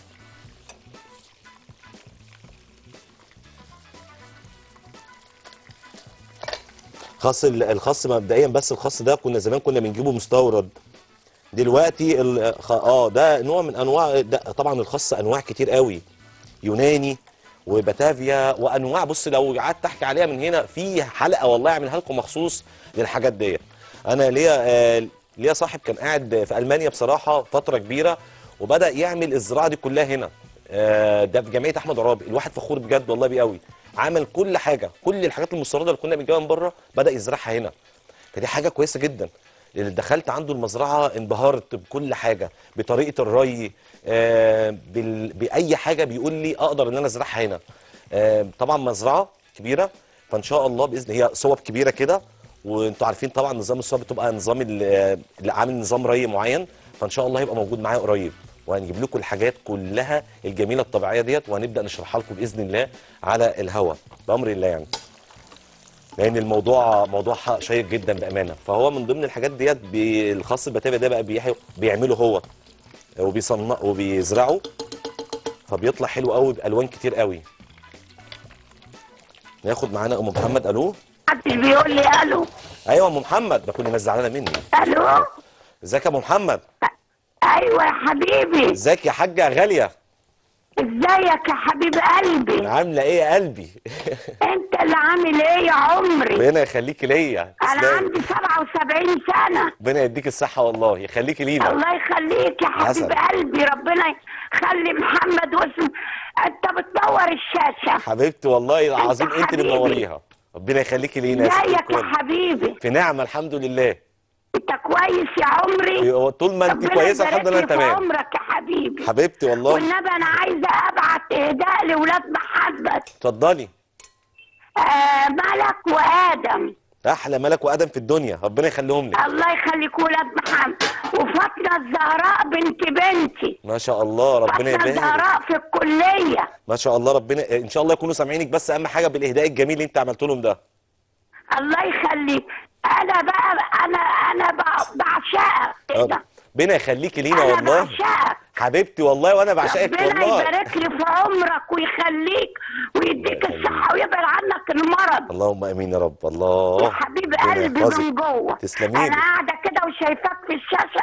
Speaker 1: خاص ال- الخاص مبدئيا بس الخاص ده كنا زمان كنا بنجيبه مستورد دلوقتي ال- خ- اه ده نوع من انواع ده طبعا الخاص انواع كتير قوي يوناني وباتافيا وانواع بص لو قعدت احكي عليها من هنا في حلقه والله اعملها لكم مخصوص للحاجات ديت انا ليا آه ليا صاحب كان قاعد في المانيا بصراحه فتره كبيره وبدا يعمل الزراعه دي كلها هنا آه ده في جمعيه احمد عرابي الواحد فخور بجد والله بيه قوي عمل كل حاجه كل الحاجات المستورده اللي كنا بنجيبها من بره بدا يزرعها هنا فدي حاجه كويسه جدا اللي دخلت عنده المزرعه انبهرت بكل حاجه بطريقه الري آه بال... باي حاجه بيقول لي اقدر ان انا ازرعها هنا آه طبعا مزرعه كبيره فان شاء الله باذن هي صوب كبيره كده وانتوا عارفين طبعا نظام الصوب بتبقى نظام ال- آه، اللي عامل نظام ري معين فان شاء الله هيبقى موجود معايا قريب وهنجيب لكم الحاجات كلها الجميله الطبيعيه ديت وهنبدا نشرحها لكم باذن الله على الهواء بامر الله يعني لان الموضوع موضوع ح- شيق جدا بامانه فهو من ضمن الحاجات ديت بي- الخاص البتابه ده بقى بيحي- بيعمله هو وبيصنع وبيزرعه فبيطلع حلو قوي بالوان كتير قوي ناخد معانا ام محمد الو
Speaker 4: محدش بيقول لي الو
Speaker 1: ايوه ام محمد ده كل الناس زعلانه مني
Speaker 4: الو
Speaker 1: ازيك يا ام محمد
Speaker 4: ايوه يا حبيبي
Speaker 1: ازيك يا حاجه غاليه
Speaker 4: ازيك يا حبيب قلبي
Speaker 1: عامله ايه يا قلبي
Speaker 4: انت اللي عامل ايه يا عمري
Speaker 1: ربنا يخليكي ليا
Speaker 4: انا
Speaker 1: تسلمي.
Speaker 4: عندي 77 سنه
Speaker 1: ربنا يديك الصحه والله يخليكي لينا
Speaker 4: الله يخليك يا حبيب
Speaker 1: عسل.
Speaker 4: قلبي ربنا يخلي محمد واسم انت بتنور الشاشه
Speaker 1: حبيبتي والله العظيم
Speaker 4: أنت
Speaker 1: انت اللي
Speaker 4: حبيبي.
Speaker 1: منوريها ربنا يخليكي لينا يا ست
Speaker 4: ازيك
Speaker 1: الكل.
Speaker 4: يا حبيبي
Speaker 1: في نعمه الحمد لله
Speaker 4: انت كويس يا عمري
Speaker 1: هو طول ما انت
Speaker 4: ربنا
Speaker 1: كويسه
Speaker 4: يبارك
Speaker 1: الحمد لله
Speaker 4: لي في
Speaker 1: تمام
Speaker 4: عمرك يا حبيبي
Speaker 1: حبيبتي والله
Speaker 4: والنبي انا عايزه ابعت اهداء لاولاد محمد
Speaker 1: اتفضلي
Speaker 4: آه ملك وادم
Speaker 1: احلى ملك وادم في الدنيا ربنا يخليهم لك
Speaker 4: الله يخليك ولاد محمد وفاطمه الزهراء بنت بنتي
Speaker 1: ما شاء الله ربنا
Speaker 4: فاطمه
Speaker 1: يبارك
Speaker 4: الزهراء في الكليه
Speaker 1: ما شاء الله ربنا ان شاء الله يكونوا سامعينك بس اهم حاجه بالاهداء الجميل اللي انت عملته لهم ده
Speaker 4: الله يخليك انا بقى انا انا ب- بعشقك كده
Speaker 1: ربنا يخليكي لينا
Speaker 4: انا
Speaker 1: والله
Speaker 4: بعشقك
Speaker 1: حبيبتي والله وانا بعشقك
Speaker 4: ربنا
Speaker 1: والله
Speaker 4: يبارك لي في عمرك ويخليك ويديك
Speaker 1: الله
Speaker 4: الصحه ويبعد عنك المرض
Speaker 1: اللهم امين يا رب الله
Speaker 4: يا حبيب
Speaker 1: ربنا
Speaker 4: قلبي
Speaker 1: يحفظك.
Speaker 4: من جوه
Speaker 1: تسلمي لي.
Speaker 4: انا قاعده كده وشايفاك في الشاشه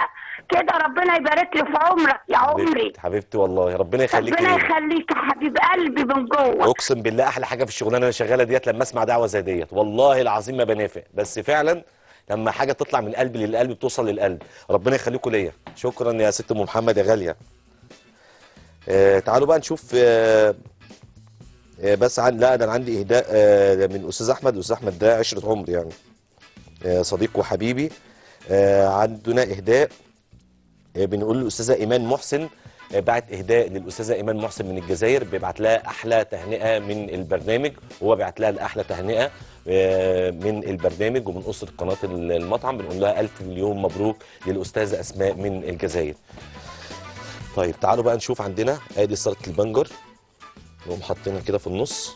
Speaker 4: كده ربنا يبارك لي في عمرك يا عمري
Speaker 1: حبيبتي حبيبتي والله ربنا يخليك
Speaker 4: ربنا
Speaker 1: ليا
Speaker 4: يخليك يا حبيب قلبي من جوه
Speaker 1: اقسم بالله احلى حاجه في الشغلانه اللي انا شغاله ديت لما اسمع دعوه زي ديت والله العظيم ما بنافق بس فعلا لما حاجه تطلع من قلبي للقلب بتوصل للقلب ربنا يخليكم ليا شكرا يا ست ام محمد يا غاليه آه تعالوا بقى نشوف آه آه بس عن لا ده انا عندي اهداء آه من استاذ احمد استاذ احمد ده عشره عمر يعني آه صديق وحبيبي آه عندنا اهداء آه، بنقول للاستاذه ايمان محسن آه، بعت اهداء للاستاذه ايمان محسن من الجزائر بيبعت لها احلى تهنئه من البرنامج وهو بيبعت لها الاحلى تهنئه آه، من البرنامج ومن اسره قناه المطعم بنقول لها الف مليون مبروك للاستاذه اسماء من الجزائر. طيب تعالوا بقى نشوف عندنا ادي سلطه البنجر نقوم حاطينها كده في النص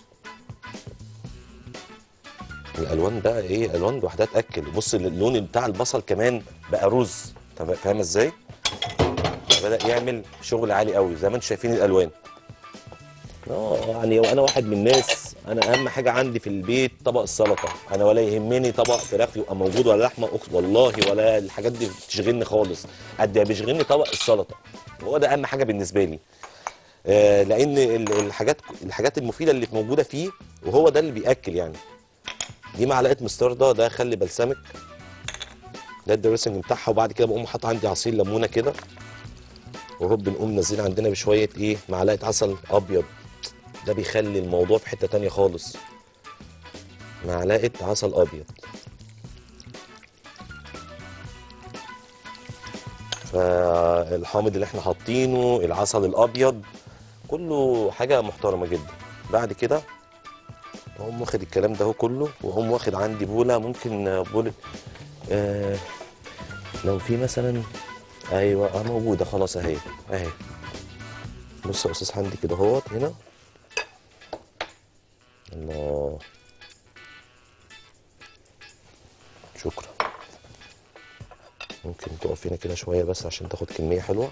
Speaker 1: الالوان بقى ايه الوان لوحدها تاكل بص اللون بتاع البصل كمان بقى رز طب فاهم ازاي بدا يعمل شغل عالي قوي زي ما انتم شايفين الالوان اه يعني وانا واحد من الناس انا اهم حاجه عندي في البيت طبق السلطه انا ولا يهمني طبق فراخ يبقى موجود ولا لحمه أقسم والله ولا الحاجات دي بتشغلني خالص قد ما بيشغلني طبق السلطه هو ده اهم حاجه بالنسبه لي آه لان ال- الحاجات الحاجات المفيده اللي موجوده فيه وهو ده اللي بياكل يعني دي معلقه مستردة ده خل بلسمك ده الدريسنج بتاعها وبعد كده بقوم حاطط عندي عصير ليمونه كده وهوب بنقوم نازلين عندنا بشويه ايه معلقه عسل ابيض ده بيخلي الموضوع في حته تانية خالص معلقه عسل ابيض فالحامض اللي احنا حاطينه العسل الابيض كله حاجه محترمه جدا بعد كده اقوم واخد الكلام ده هو كله واقوم واخد عندي بوله ممكن بوله آه لو في مثلا ايوه اه موجوده خلاص اهي اهي بص يا استاذ حمدي كده اهوت هنا الله شكرا ممكن تقف هنا كده شويه بس عشان تاخد كميه حلوه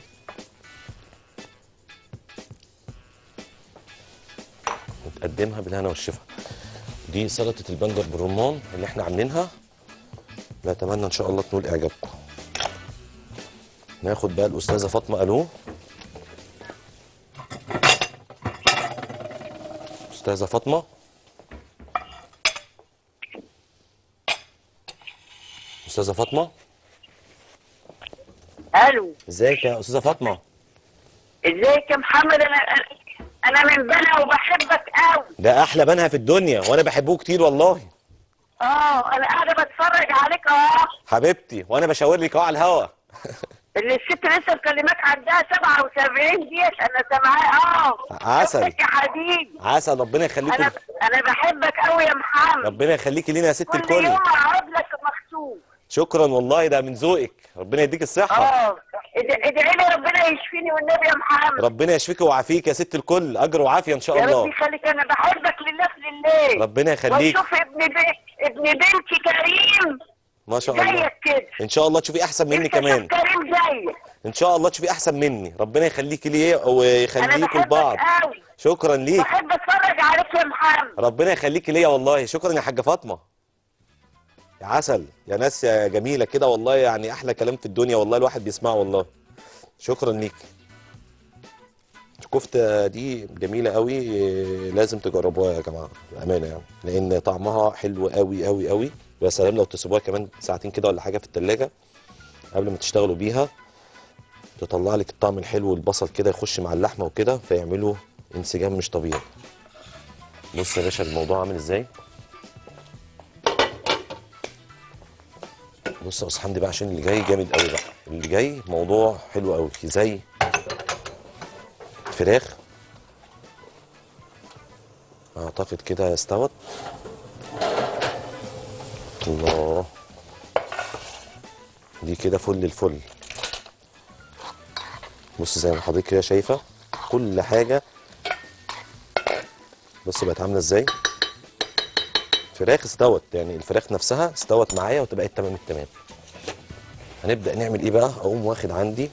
Speaker 1: وتقدمها بالهنا والشفا دي سلطه البنجر بالرمان اللي احنا عاملينها نتمنى ان شاء الله تنول اعجابكم ناخد بقى الاستاذه فاطمه الو استاذه فاطمه استاذه فاطمه
Speaker 3: الو
Speaker 1: ازيك يا استاذه فاطمه
Speaker 3: ازيك يا محمد انا انا من بنا وبحبك قوي
Speaker 1: ده احلى بنها في الدنيا وانا بحبه كتير والله
Speaker 3: اه انا قاعده بتفرج عليك اه
Speaker 1: حبيبتي وانا بشاور لك اهو على الهوا
Speaker 3: اللي الست لسه مكلماك عندها 77 ديت انا سامعاه اه
Speaker 1: عسل.
Speaker 3: شفتك يا حبيبي
Speaker 1: عسل ربنا يخليكي
Speaker 3: انا انا بحبك قوي يا محمد
Speaker 1: ربنا يخليكي لينا يا ست
Speaker 3: كل
Speaker 1: الكل
Speaker 3: يوم اقعد لك مخصوص
Speaker 1: شكرا والله ده من ذوقك ربنا يديك الصحه
Speaker 3: اه اد- ادعي لي ربنا يشفيني والنبي يا محمد
Speaker 1: ربنا يشفيك ويعافيك يا ست الكل اجر وعافيه ان شاء
Speaker 3: يا رب
Speaker 1: الله
Speaker 3: يخليك انا بحبك لله في لله
Speaker 1: ربنا يخليك
Speaker 3: واشوف ابن بي... ابن بنتي كريم
Speaker 1: ما شاء الله
Speaker 3: زيك كده
Speaker 1: ان شاء الله تشوفي احسن مني
Speaker 3: انت شوف
Speaker 1: كمان
Speaker 3: كريم زيك
Speaker 1: ان شاء الله تشوفي احسن مني ربنا يخليكي ليه
Speaker 3: انا
Speaker 1: ويخليكم
Speaker 3: بحبك
Speaker 1: لبعض
Speaker 3: قوي
Speaker 1: شكرا ليك
Speaker 3: بحب اتفرج عليك يا محمد
Speaker 1: ربنا يخليكي ليا والله شكرا يا حاجه فاطمه يا عسل يا ناس يا جميله كده والله يعني احلى كلام في الدنيا والله الواحد بيسمعه والله شكرا ليك الكفته دي جميله قوي إيه، لازم تجربوها يا جماعه بامانه يعني لان طعمها حلو قوي قوي قوي ويا سلام لو تسيبوها كمان ساعتين كده ولا حاجه في التلاجة قبل ما تشتغلوا بيها تطلع لك الطعم الحلو والبصل كده يخش مع اللحمه وكده فيعملوا انسجام مش طبيعي بص يا باشا الموضوع عامل ازاي بص يا استاذ حمدي بقى عشان اللي جاي جامد قوي بقى اللي جاي موضوع حلو قوي زي فراخ اعتقد كده استوت الله دي كده فل الفل بص زي ما حضرتك كده شايفه كل حاجه بص بقت عامله ازاي فراخ استوت يعني الفراخ نفسها استوت معايا وتبقى تمام التمام هنبدا نعمل ايه بقى اقوم واخد عندي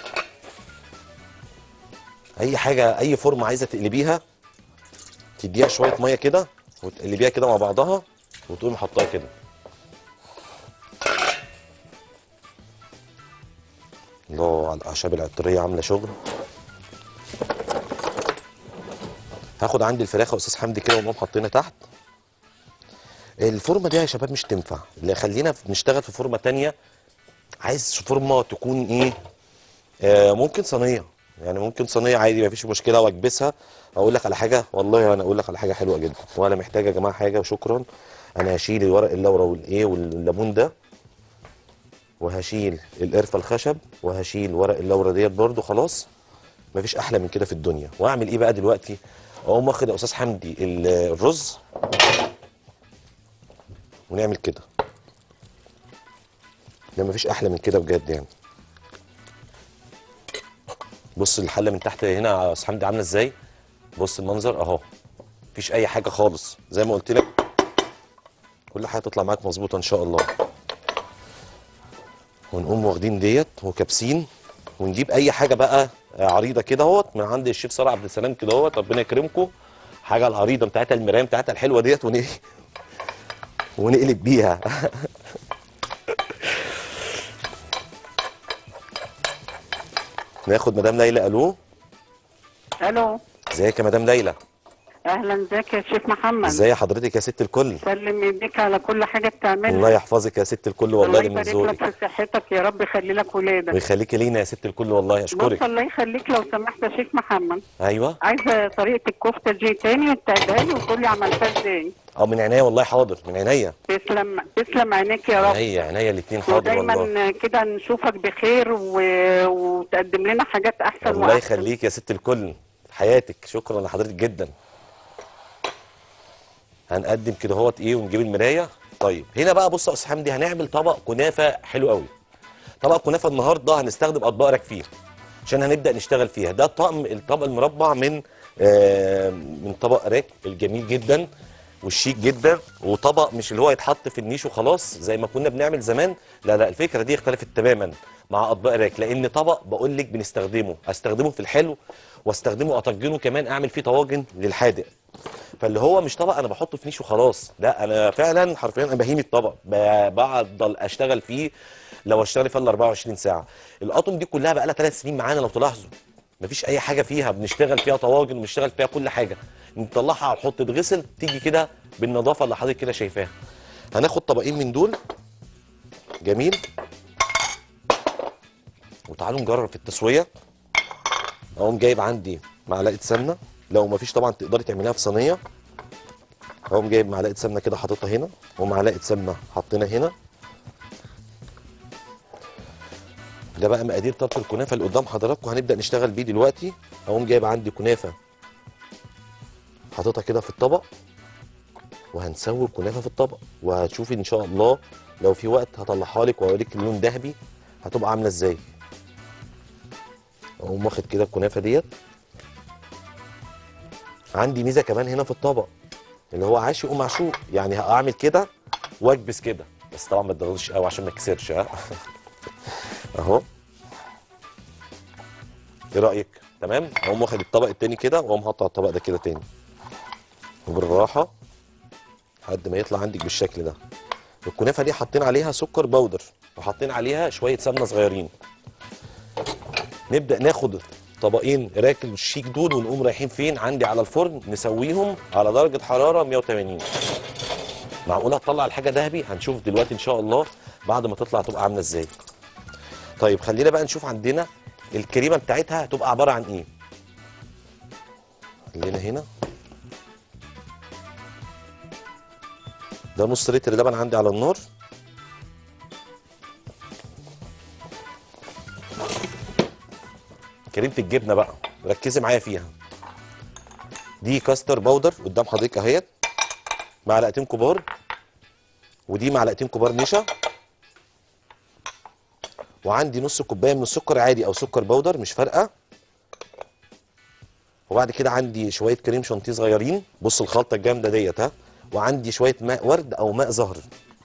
Speaker 1: اي حاجه اي فورمه عايزه تقلبيها تديها شويه ميه كده وتقلبيها كده مع بعضها وتقومي حطها كده الله على الاعشاب العطريه عامله شغل هاخد عندي الفراخ يا استاذ حمدي كده ونقوم حاطينها تحت الفورمه دي يا شباب مش تنفع لا خلينا في- نشتغل في فورمه تانية عايز فورمه تكون ايه آه ممكن صينيه يعني ممكن صينيه عادي مفيش مشكله واكبسها اقول لك على حاجه والله انا اقول لك على حاجه حلوه جدا ولا محتاجه يا جماعه حاجه وشكرا انا هشيل الورق اللورا والايه والليمون ده وهشيل القرفه الخشب وهشيل ورق اللورا ديت برده خلاص مفيش احلى من كده في الدنيا واعمل ايه بقى دلوقتي اقوم واخد يا استاذ حمدي ال- الرز ونعمل كده ده مفيش احلى من كده بجد يعني بص الحله من تحت هنا يا استاذ حمدي عامله ازاي بص المنظر اهو مفيش اي حاجه خالص زي ما قلت لك كل حاجه تطلع معاك مظبوطه ان شاء الله ونقوم واخدين ديت وكابسين ونجيب اي حاجه بقى عريضه كده اهوت من عند الشيف صلاح عبد السلام كده اهوت ربنا يكرمكم حاجه العريضه بتاعتها المرايه بتاعتها الحلوه ديت ون ونقلب بيها ناخد مدام ليلى الو
Speaker 2: الو
Speaker 1: ازيك يا مدام ليلى
Speaker 2: اهلا ازيك يا شيخ محمد
Speaker 1: ازاي حضرتك يا ست الكل
Speaker 2: سلم ايديك على كل حاجه بتعملها
Speaker 1: الله يحفظك يا ست الكل والله
Speaker 2: الله
Speaker 1: ده من
Speaker 2: يبارك
Speaker 1: ذوقك
Speaker 2: لك في صحتك يا رب يخلي لك ولادك
Speaker 1: ويخليكي لينا يا ست الكل والله
Speaker 2: بص
Speaker 1: اشكرك
Speaker 2: الله يخليك لو سمحت يا شيخ محمد
Speaker 1: ايوه
Speaker 2: عايزه طريقه الكفته دي تاني وتعيدها لي وتقول لي عملتها ازاي
Speaker 1: اه من عينيا والله حاضر من عينيا
Speaker 2: تسلم تسلم عينيك يا رب
Speaker 1: عينيا عينيا الاثنين حاضر والله
Speaker 2: ودايما كده نشوفك بخير و... وتقدم لنا حاجات احسن
Speaker 1: الله
Speaker 2: واحسن
Speaker 1: يخليك يا ست الكل في حياتك شكرا لحضرتك جدا هنقدم كده اهوت ايه ونجيب المرايه طيب هنا بقى بص يا استاذ حمدي هنعمل طبق كنافه حلو قوي طبق كنافه النهارده هنستخدم اطباق راكفيه عشان هنبدا نشتغل فيها ده طقم الطبق المربع من آه من طبق راك الجميل جدا والشيك جدا وطبق مش اللي هو يتحط في النيش وخلاص زي ما كنا بنعمل زمان لا لا الفكره دي اختلفت تماما مع اطباق راك لان طبق بقول لك بنستخدمه استخدمه في الحلو واستخدمه اطجنه كمان اعمل فيه طواجن للحادق فاللي هو مش طبق انا بحطه في نيش وخلاص لا انا فعلا حرفيا انا بهيم الطبق ب- بفضل اشتغل فيه لو اشتغل فيه ال 24 ساعه الاطقم دي كلها بقى لها ثلاث سنين معانا لو تلاحظوا مفيش اي حاجه فيها بنشتغل فيها طواجن وبنشتغل فيها كل حاجه نطلعها على الحوض تتغسل تيجي كده بالنظافه اللي حضرتك كده شايفاها هناخد طبقين من دول جميل وتعالوا نجرب في التسويه اقوم جايب عندي معلقه سمنه لو مفيش طبعا تقدري تعمليها في صينيه اقوم جايب معلقه سمنه كده حاططها هنا ومعلقه سمنه حاطينها هنا ده بقى مقادير طرف الكنافه اللي قدام حضراتكم هنبدا نشتغل بيه دلوقتي اقوم جايب عندي كنافه حاططها كده في الطبق وهنسوي الكنافه في الطبق وهتشوفي ان شاء الله لو في وقت هطلعها لك واوريك اللون ذهبي هتبقى عامله ازاي اقوم واخد كده الكنافه ديت عندي ميزه كمان هنا في الطبق اللي هو عاشق ومعشوق يعني هعمل كده واكبس كده بس طبعا ما تضغطش قوي عشان ما يكسرش ها اهو ايه رايك تمام اقوم واخد الطبق التاني كده واقوم حاطه على الطبق ده كده تاني وبالراحه لحد ما يطلع عندك بالشكل ده الكنافه دي حاطين عليها سكر بودر وحاطين عليها شويه سمنه صغيرين نبدا ناخد طبقين راكل الشيك دول ونقوم رايحين فين عندي على الفرن نسويهم على درجه حراره 180 معقوله هتطلع الحاجه ذهبي هنشوف دلوقتي ان شاء الله بعد ما تطلع تبقى عامله ازاي طيب خلينا بقى نشوف عندنا الكريمه بتاعتها هتبقى عباره عن ايه خلينا هنا ده نص لتر لبن عندي على النار كريمه الجبنه بقى ركزي معايا فيها دي كاستر باودر قدام حضرتك اهيت معلقتين كبار ودي معلقتين كبار نشا وعندي نص كوبايه من السكر عادي او سكر باودر مش فارقه وبعد كده عندي شويه كريم شانتيه صغيرين بص الخلطه الجامده ديت ها وعندي شويه ماء ورد او ماء زهر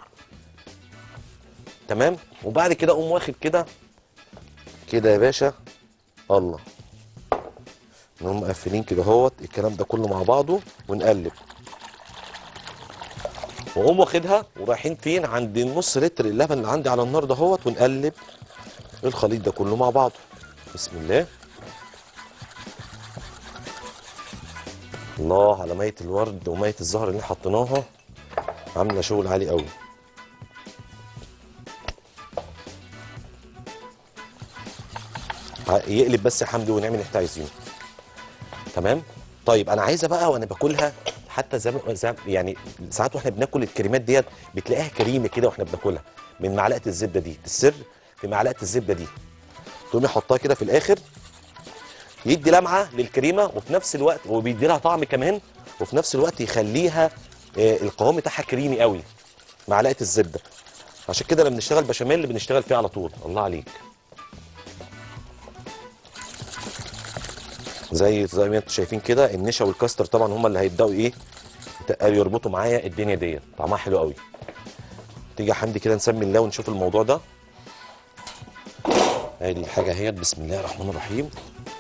Speaker 1: تمام وبعد كده اقوم واخد كده كده يا باشا الله نقوم مقفلين كده اهوت الكلام ده كله مع بعضه ونقلب واقوم واخدها ورايحين فين عند نص لتر اللبن اللي عندي على النار دهوت ونقلب الخليط ده كله مع بعضه بسم الله الله على ميه الورد وميه الزهر اللي حطيناها عامله شغل عالي قوي ع- يقلب بس يا حمدي ونعمل اللي احنا عايزينه تمام طيب انا عايزه بقى وانا باكلها حتى زي ما- زي يعني ساعات واحنا بناكل الكريمات ديت بتلاقيها كريمه كده واحنا بناكلها من معلقه الزبده دي السر في معلقه الزبده دي تقومي حطها كده في الاخر يدي لمعه للكريمه وفي نفس الوقت وبيدي لها طعم كمان وفي نفس الوقت يخليها آه، القوام بتاعها كريمي قوي معلقه الزبده عشان كده لما بنشتغل بشاميل اللي بنشتغل فيه على طول الله عليك زي زي ما انتم شايفين كده النشا والكاستر طبعا هم اللي هيبداوا ايه يتقلوا يربطوا معايا الدنيا ديت طعمها حلو قوي تيجي يا حمدي كده نسمي الله ونشوف الموضوع ده ادي الحاجه اهيت بسم الله الرحمن الرحيم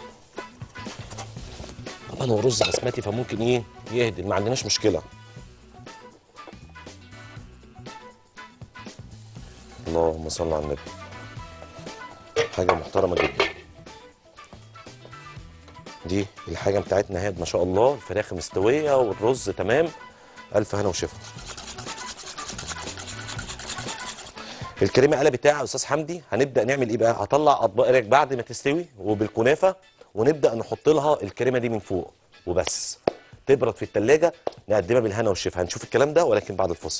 Speaker 1: طبعا هو رز بسمتي فممكن ايه يهدي ما عندناش مشكله اللهم صل على النبي حاجه محترمه جدا دي الحاجه بتاعتنا اهي ما شاء الله الفراخ مستويه والرز تمام الف هنا وشفا الكريمه قلبت بتاعها يا استاذ حمدي هنبدا نعمل ايه بقى هطلع اطباق ريك بعد ما تستوي وبالكنافه ونبدا نحط لها الكريمه دي من فوق وبس تبرد في التلاجة نقدمها بالهنا والشفا هنشوف الكلام ده ولكن بعد الفصل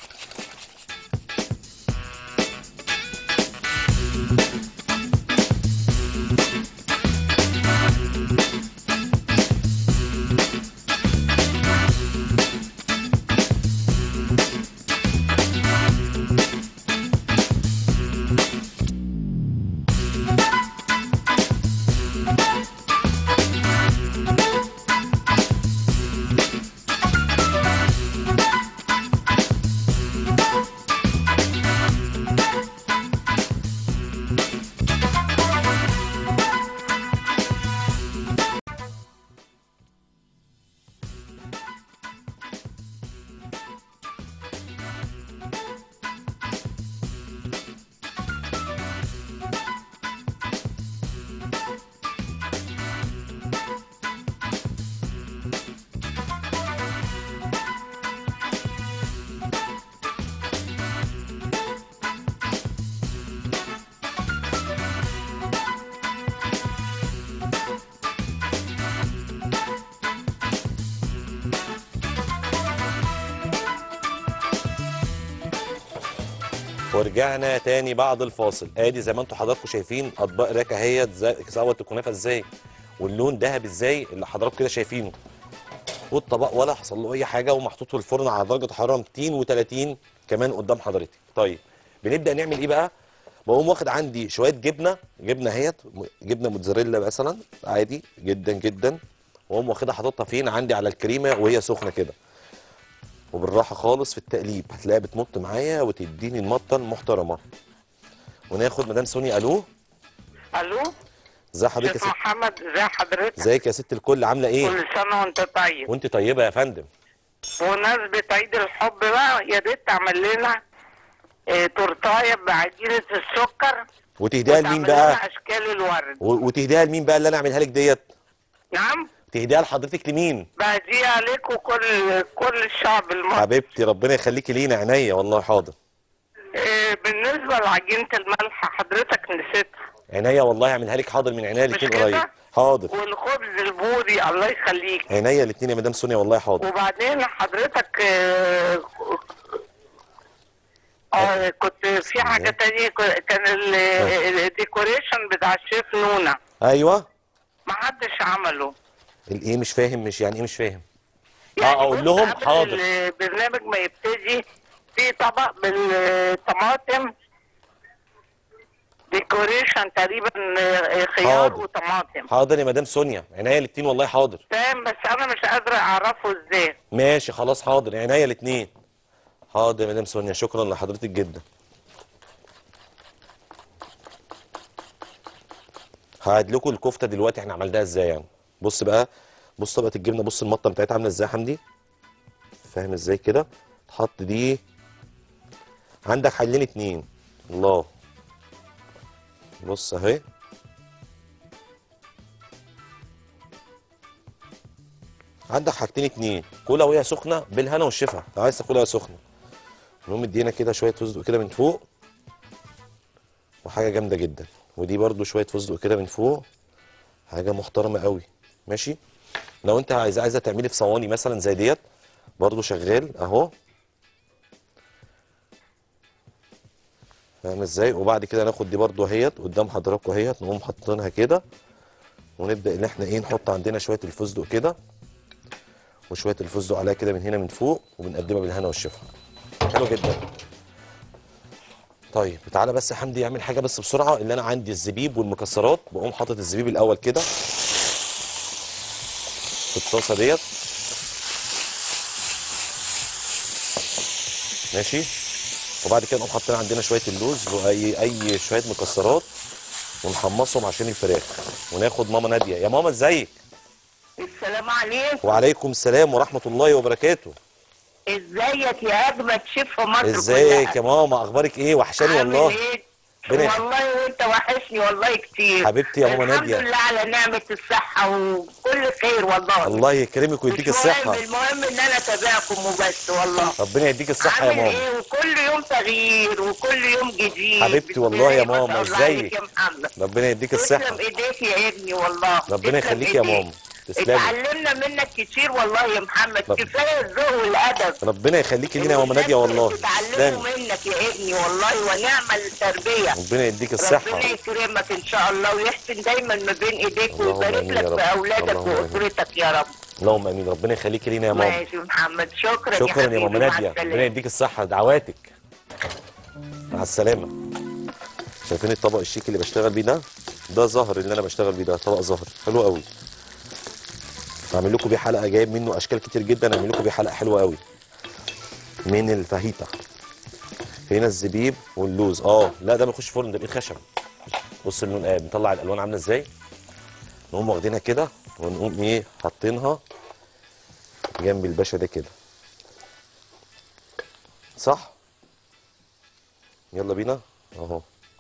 Speaker 1: ورجعنا تاني بعد الفاصل ادي زي ما انتم حضراتكم شايفين اطباق راكه اهيت زي سوت الكنافه ازاي واللون ذهبي ازاي اللي حضراتكم كده شايفينه والطبق ولا حصل له اي حاجه ومحطوط في الفرن على درجه حراره 230 كمان قدام حضرتك طيب بنبدا نعمل ايه بقى بقوم واخد عندي شويه جبنه جبنه اهيت م- جبنه موتزاريلا مثلا عادي جدا جدا واقوم واخدها حاططها فين عندي على الكريمه وهي سخنه كده وبالراحه خالص في التقليب هتلاقيها بتمط معايا وتديني المطه المحترمه وناخد مدام سونيا الو
Speaker 2: الو
Speaker 1: ازي حضرتك يا
Speaker 2: شيخ
Speaker 1: ست
Speaker 2: محمد ازي حضرتك
Speaker 1: ازيك يا ست الكل عامله ايه
Speaker 2: كل سنه وانت طيب
Speaker 1: وانت طيبه يا فندم
Speaker 2: بمناسبة عيد الحب بقى يا ريت تعمل لنا آه، تورتايه بعجينة السكر
Speaker 1: وتهديها لمين
Speaker 2: وتعمل
Speaker 1: بقى
Speaker 2: لنا اشكال الورد
Speaker 1: و- وتهديها لمين بقى اللي انا اعملها لك ديت
Speaker 2: نعم
Speaker 1: تهديها لحضرتك لمين
Speaker 2: بهديها عليك وكل كل الشعب المصري
Speaker 1: حبيبتي ربنا يخليكي لينا عينيا والله حاضر
Speaker 2: آه، بالنسبة لعجينة الملح حضرتك نسيتها
Speaker 1: عينيا والله اعملها لك حاضر من عينيا
Speaker 2: مش
Speaker 1: الاثنين
Speaker 2: كده؟
Speaker 1: قريب حاضر
Speaker 2: والخبز البوري الله يخليك
Speaker 1: عينيا الاثنين يا مدام سونيا والله حاضر
Speaker 2: وبعدين حضرتك آه، اه كنت في حاجة تانية ك- كان ال- الديكوريشن بتاع الشيف نونا
Speaker 1: ايوه
Speaker 2: ما حدش عمله
Speaker 1: الايه مش فاهم مش يعني ايه مش فاهم
Speaker 2: يعني
Speaker 1: اقول
Speaker 2: بص
Speaker 1: لهم
Speaker 2: قبل
Speaker 1: حاضر.
Speaker 2: البرنامج ما يبتدي في طبق بالطماطم ديكوريشن تقريبا آه، خيار
Speaker 1: حاضر.
Speaker 2: وطماطم
Speaker 1: حاضر يا مدام سونيا عينيا الاثنين والله حاضر
Speaker 2: تمام بس انا مش قادره اعرفه ازاي
Speaker 1: ماشي خلاص حاضر عينيا الاثنين حاضر يا مدام سونيا شكرا لحضرتك جدا هعيد لكم الكفته دلوقتي احنا عملناها ازاي يعني بص بقى بص طبقه الجبنه بص المطه بتاعتها عامله ازاي يا حمدي فاهم ازاي كده تحط دي عندك حلين اتنين الله بص اهي عندك حاجتين اتنين كلها وهي سخنه بالهنا والشفا لو عايز تاكلها وهي سخنه نقوم مدينا كده شويه فستق كده من فوق وحاجه جامده جدا ودي برضو شويه فستق كده من فوق حاجه محترمه قوي ماشي لو انت عايزه عايزه تعملي في صواني مثلا زي ديت برضو شغال اهو فاهم ازاي وبعد كده ناخد دي برضو اهيت قدام حضراتكم اهيت نقوم حاطينها كده ونبدا ان احنا ايه نحط عندنا شويه الفستق كده وشويه الفستق عليها كده من هنا من فوق وبنقدمها بالهنا والشفا حلو جدا طيب تعالى بس يا حمدي اعمل حاجه بس بسرعه اللي انا عندي الزبيب والمكسرات بقوم حاطط الزبيب الاول كده في الطاسه ديت ماشي وبعد كده نقوم حاطين عندنا شويه اللوز واي اي شويه مكسرات ونحمصهم عشان الفراخ وناخد ماما ناديه يا ماما ازيك
Speaker 4: السلام عليكم
Speaker 1: وعليكم السلام ورحمه الله وبركاته
Speaker 4: ازيك يا اجمد شيف في مصر
Speaker 1: ازيك يا ماما اخبارك ايه وحشاني
Speaker 4: عامل
Speaker 1: والله
Speaker 4: إيه؟
Speaker 1: ربنا يخ-
Speaker 4: والله وانت وحشني والله كتير
Speaker 1: حبيبتي يا ماما
Speaker 4: الحمد
Speaker 1: نادية.
Speaker 4: لله على نعمة الصحة وكل خير والله
Speaker 1: الله يكرمك ويديك
Speaker 4: مش
Speaker 1: الصحه
Speaker 4: مهم المهم ان انا اتابعكم وبس والله
Speaker 1: ربنا يديك الصحه يا
Speaker 4: عامل
Speaker 1: ماما
Speaker 4: ايه وكل يوم تغيير وكل يوم جديد
Speaker 1: حبيبتي
Speaker 4: بسم
Speaker 1: والله يا
Speaker 4: الله ما
Speaker 1: ماما،
Speaker 4: شاء الله عليك
Speaker 1: ازيك؟
Speaker 4: يا محمد
Speaker 1: ربنا يديك
Speaker 4: تسلم
Speaker 1: الصحه
Speaker 4: ايديك يا ابني والله
Speaker 1: ربنا
Speaker 4: تسلم
Speaker 1: يخليك يا
Speaker 4: إيديك.
Speaker 1: ماما تسلمي
Speaker 4: اتعلمنا منك كتير والله يا محمد
Speaker 1: رب-
Speaker 4: كفايه الذوق والادب
Speaker 1: ربنا يخليكي لينا يا ماما ناديه والله
Speaker 4: اتعلموا
Speaker 1: تسلمي
Speaker 4: منك يا ابني والله ونعم التربيه
Speaker 1: ربنا يديك الصحه
Speaker 4: ربنا يكرمك ان شاء الله ويحسن دايما ما بين ايديك
Speaker 1: اللهم
Speaker 4: ويبارك
Speaker 1: آمين
Speaker 4: لك
Speaker 1: يا رب.
Speaker 4: في اولادك
Speaker 1: اللهم آمين.
Speaker 4: واسرتك يا رب
Speaker 1: اللهم امين ربنا يخليكي لينا يا ماما
Speaker 4: ماشي يا محمد شكرا
Speaker 1: شكرا يا
Speaker 4: حبيبي،
Speaker 1: ماما
Speaker 4: مع
Speaker 1: ناديه
Speaker 4: السلامة.
Speaker 1: ربنا يديك الصحه دعواتك مع السلامه شايفين الطبق الشيك اللي بشتغل بيه ده ده زهر اللي انا بشتغل بيه ده طبق زهر حلو قوي هعمل لكم بيه حلقه جايب منه اشكال كتير جدا هعمل لكم بيه حلقه حلوه قوي من الفاهيتا هنا الزبيب واللوز اه لا ده بيخش فرن ده بايد خشب بص اللون آه بنطلع الالوان عامله ازاي نقوم واخدينها كده ونقوم ايه حاطينها جنب الباشا ده كده صح يلا بينا اهو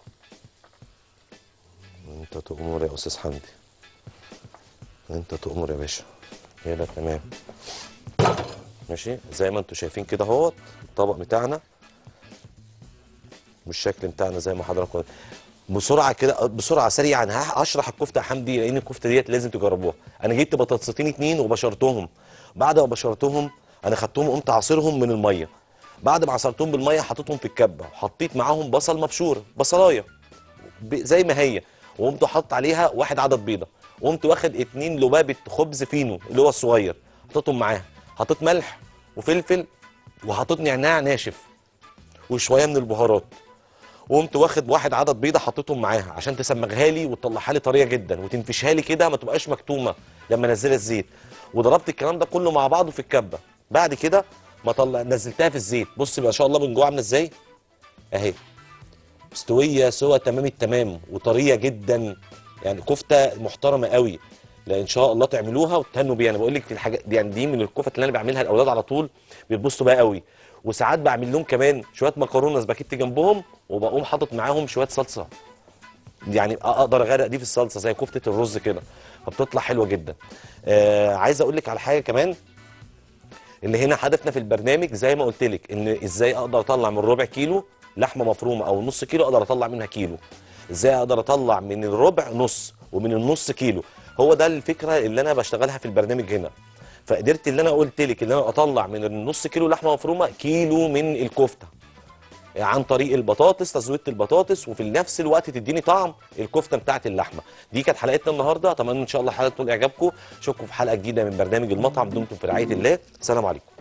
Speaker 1: انت تؤمر يا استاذ حمدي انت تؤمر يا باشا كده تمام ماشي زي ما انتم شايفين كده اهوت الطبق بتاعنا بالشكل بتاعنا زي ما حضراتكم بسرعه كده بسرعه سريعا ها- هشرح الكفته يا حمدي لان الكفته ديت لازم تجربوها انا جبت بطاطستين اتنين وبشرتهم بعد ما بشرتهم انا خدتهم قمت عصيرهم من الميه بعد ما عصرتهم بالميه حطيتهم في الكبه وحطيت معاهم بصل مبشور بصلايه ب- زي ما هي وقمت حاطط عليها واحد عدد بيضه وقمت واخد اتنين لبابه خبز فينو اللي هو الصغير حطيتهم معاها حطيت ملح وفلفل وحطيت نعناع ناشف وشويه من البهارات وقمت واخد واحد عدد بيضه حطيتهم معاها عشان تسمغها لي وتطلعها لي طريه جدا وتنفشها لي كده ما تبقاش مكتومه لما انزلها الزيت وضربت الكلام ده كله مع بعضه في الكبه بعد كده ما طلع نزلتها في الزيت بص ما شاء الله من جوه عامله ازاي اهي مستويه سوا تمام التمام وطريه جدا يعني كفته محترمه قوي لا ان شاء الله تعملوها وتهنوا بيها انا بقول لك الحاجات دي يعني دي من الكفت اللي انا بعملها الاولاد على طول بيتبسطوا بيها قوي وساعات بعمل لهم كمان شويه مكرونه سباكيتي جنبهم وبقوم حاطط معاهم شويه صلصه يعني اقدر اغرق دي في الصلصه زي كفته الرز كده فبتطلع حلوه جدا آه عايز اقول لك على حاجه كمان اللي هنا هدفنا في البرنامج زي ما قلت لك ان ازاي اقدر اطلع من ربع كيلو لحمه مفرومه او نص كيلو اقدر اطلع منها كيلو ازاي اقدر اطلع من الربع نص ومن النص كيلو هو ده الفكره اللي انا بشتغلها في البرنامج هنا فقدرت اللي انا قلت لك ان انا اطلع من النص كيلو لحمه مفرومه كيلو من الكفته عن طريق البطاطس تزويده البطاطس وفي نفس الوقت تديني طعم الكفته بتاعت اللحمه دي كانت حلقتنا النهارده اتمنى ان شاء الله حلقه تكون اعجابكم اشوفكم في حلقه جديده من برنامج المطعم دمتم في رعايه الله السلام عليكم